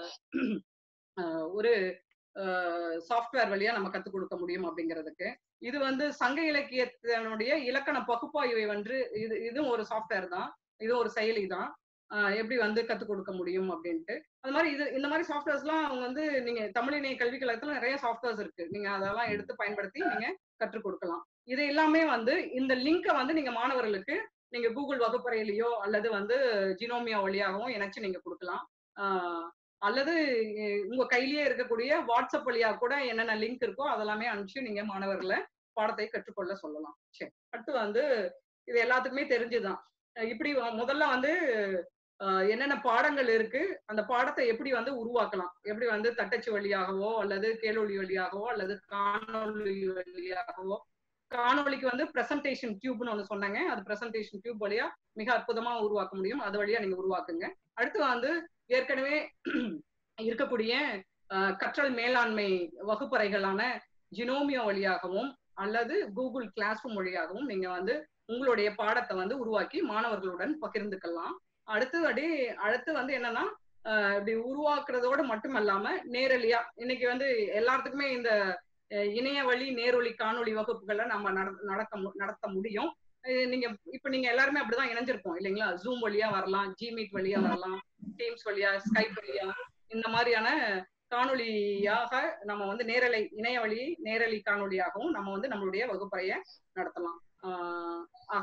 ஆஹ் ஒரு சாஃப்ட்வேர் வழியா நம்ம கத்துக் கொடுக்க முடியும் அப்படிங்கிறதுக்கு இது வந்து சங்க இலக்கியத்தினுடைய இலக்கண பகுப்பாய்வை வந்து இது இதுவும் ஒரு சாஃப்ட்வேர் தான் இது ஒரு செயலி தான் ஆஹ் எப்படி வந்து கத்துக் கொடுக்க முடியும் அப்படின்ட்டு அது மாதிரி இது இந்த மாதிரி சாஃப்ட்வேர்ஸ்லாம் அவங்க வந்து நீங்க தமிழ் இணைய கல்விக் கழகத்துல நிறைய சாஃப்ட்வேர்ஸ் இருக்கு நீங்க அதெல்லாம் எடுத்து பயன்படுத்தி நீங்க கற்றுக் கொடுக்கலாம் இது எல்லாமே வந்து இந்த லிங்கை வந்து நீங்க மாணவர்களுக்கு நீங்க கூகுள் வகுப்பறையிலயோ அல்லது வந்து ஜினோமியா வழியாகவும் இணைச்சு நீங்க கொடுக்கலாம் ஆஹ் அல்லது அஹ் உங்க கையிலேயே இருக்கக்கூடிய வாட்ஸ்அப் வழியா கூட என்னென்ன லிங்க் இருக்கோ அதெல்லாமே அனுப்பிச்சு நீங்க மாணவர்களை பாடத்தை கற்றுக்கொள்ள சொல்லலாம் சரி அடுத்து வந்து இது எல்லாத்துக்குமே தெரிஞ்சுதான் அஹ் இப்படி வ- முதல்ல வந்து அஹ் என்னென்ன பாடங்கள் இருக்கு அந்த பாடத்தை எப்படி வந்து உருவாக்கலாம் எப்படி வந்து தட்டச்சு வழியாகவோ அல்லது கேளொலி வழியாகவோ அல்லது காணொலி வழியாகவோ காணொளிக்கு வந்து பிரசன்டேஷன் டியூப்னு ஒண்ணு சொன்னாங்க அது பிரசன்டேஷன் டியூப் வழியா மிக அற்புதமா உருவாக்க முடியும் அது வழியா நீங்க உருவாக்குங்க அடுத்து வந்து ஏற்கனவே இருக்கக்கூடிய அஹ், கற்றல் மேலாண்மை வகுப்பறைகளான ஜினோமியோ வழியாகவும் அல்லது கூகுள் கிளாஸ் ரூம் வழியாகவும் நீங்க வந்து உங்களுடைய பாடத்தை வந்து உருவாக்கி மாணவர்களுடன் பகிர்ந்துக்கலாம் அடுத்து அடி அடுத்து வந்து என்னன்னா அஹ், இப்படி உருவாக்குறதோட மட்டுமல்லாம நேரலியா இன்னைக்கு வந்து எல்லாத்துக்குமே இந்த அஹ், இணைய வழி நேரொலி காணொளி வகுப்புகளை நம்ம நட- நடத்த மு- நடத்த முடியும் அஹ் நீங்க இப்ப நீங்க எல்லாருமே அப்படிதான் இணைஞ்சிருப்போம் இல்லைங்களா ஜூம் வழியா வரலாம் ஜிமீட் வழியா வரலாம் டீம்ஸ் வழியா ஸ்கைப் வழியா இந்த மாதிரியான காணொளியாக நம்ம வந்து நேரலை இணைய வழி நேரலை காணொளியாகவும் நம்ம வந்து நம்மளுடைய வகுப்பறைய நடத்தலாம் ஆஹ் ஆக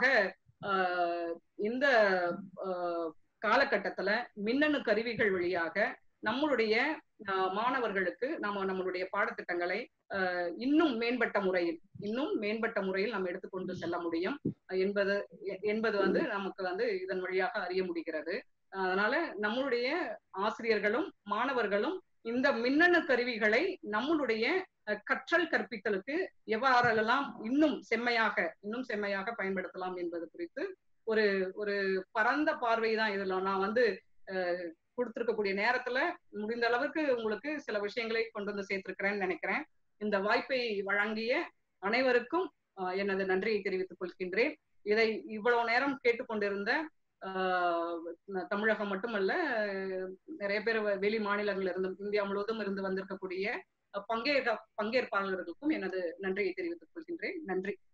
ஆஹ் இந்த ஆஹ் காலகட்டத்துல மின்னணு கருவிகள் வழியாக நம்மளுடைய ஆஹ் மாணவர்களுக்கு நம்ம நம்மளுடைய பாடத்திட்டங்களை ஆஹ் இன்னும் மேம்பட்ட முறையில் இன்னும் மேம்பட்ட முறையில் நம்ம எடுத்துக்கொண்டு செல்ல முடியும் என்பது எ- என்பது வந்து நமக்கு வந்து இதன் வழியாக அறிய முடிகிறது அதனால நம்மளுடைய ஆசிரியர்களும் மாணவர்களும் இந்த மின்னணு கருவிகளை நம்மளுடைய அஹ், கற்றல் கற்பித்தலுக்கு எவ்வாறெல்லாம் இன்னும் செம்மையாக இன்னும் செம்மையாக பயன்படுத்தலாம் என்பது குறித்து ஒரு ஒரு பரந்த பார்வை தான் இதுல நான் வந்து அஹ், கொடுத்திருக்கக்கூடிய நேரத்துல முடிந்த அளவுக்கு உங்களுக்கு சில விஷயங்களை கொண்டு வந்து சேர்த்திருக்கிறேன்னு நினைக்கிறேன் இந்த வாய்ப்பை வழங்கிய அனைவருக்கும் அஹ், எனது நன்றியை தெரிவித்துக் கொள்கின்றேன் இதை இவ்வளவு நேரம் கேட்டுக்கொண்டிருந்த ஆஹ் தமிழகம் மட்டுமல்ல அஹ் நிறைய பேர் வெ- வெளி மாநிலங்கள்ல இருந்து இந்தியா முழுவதும் இருந்து வந்திருக்கக்கூடிய அஹ் பங்கேற்க பங்கேற்பாளர்களுக்கும் எனது நன்றியை தெரிவித்துக் கொள்கின்றேன் நன்றி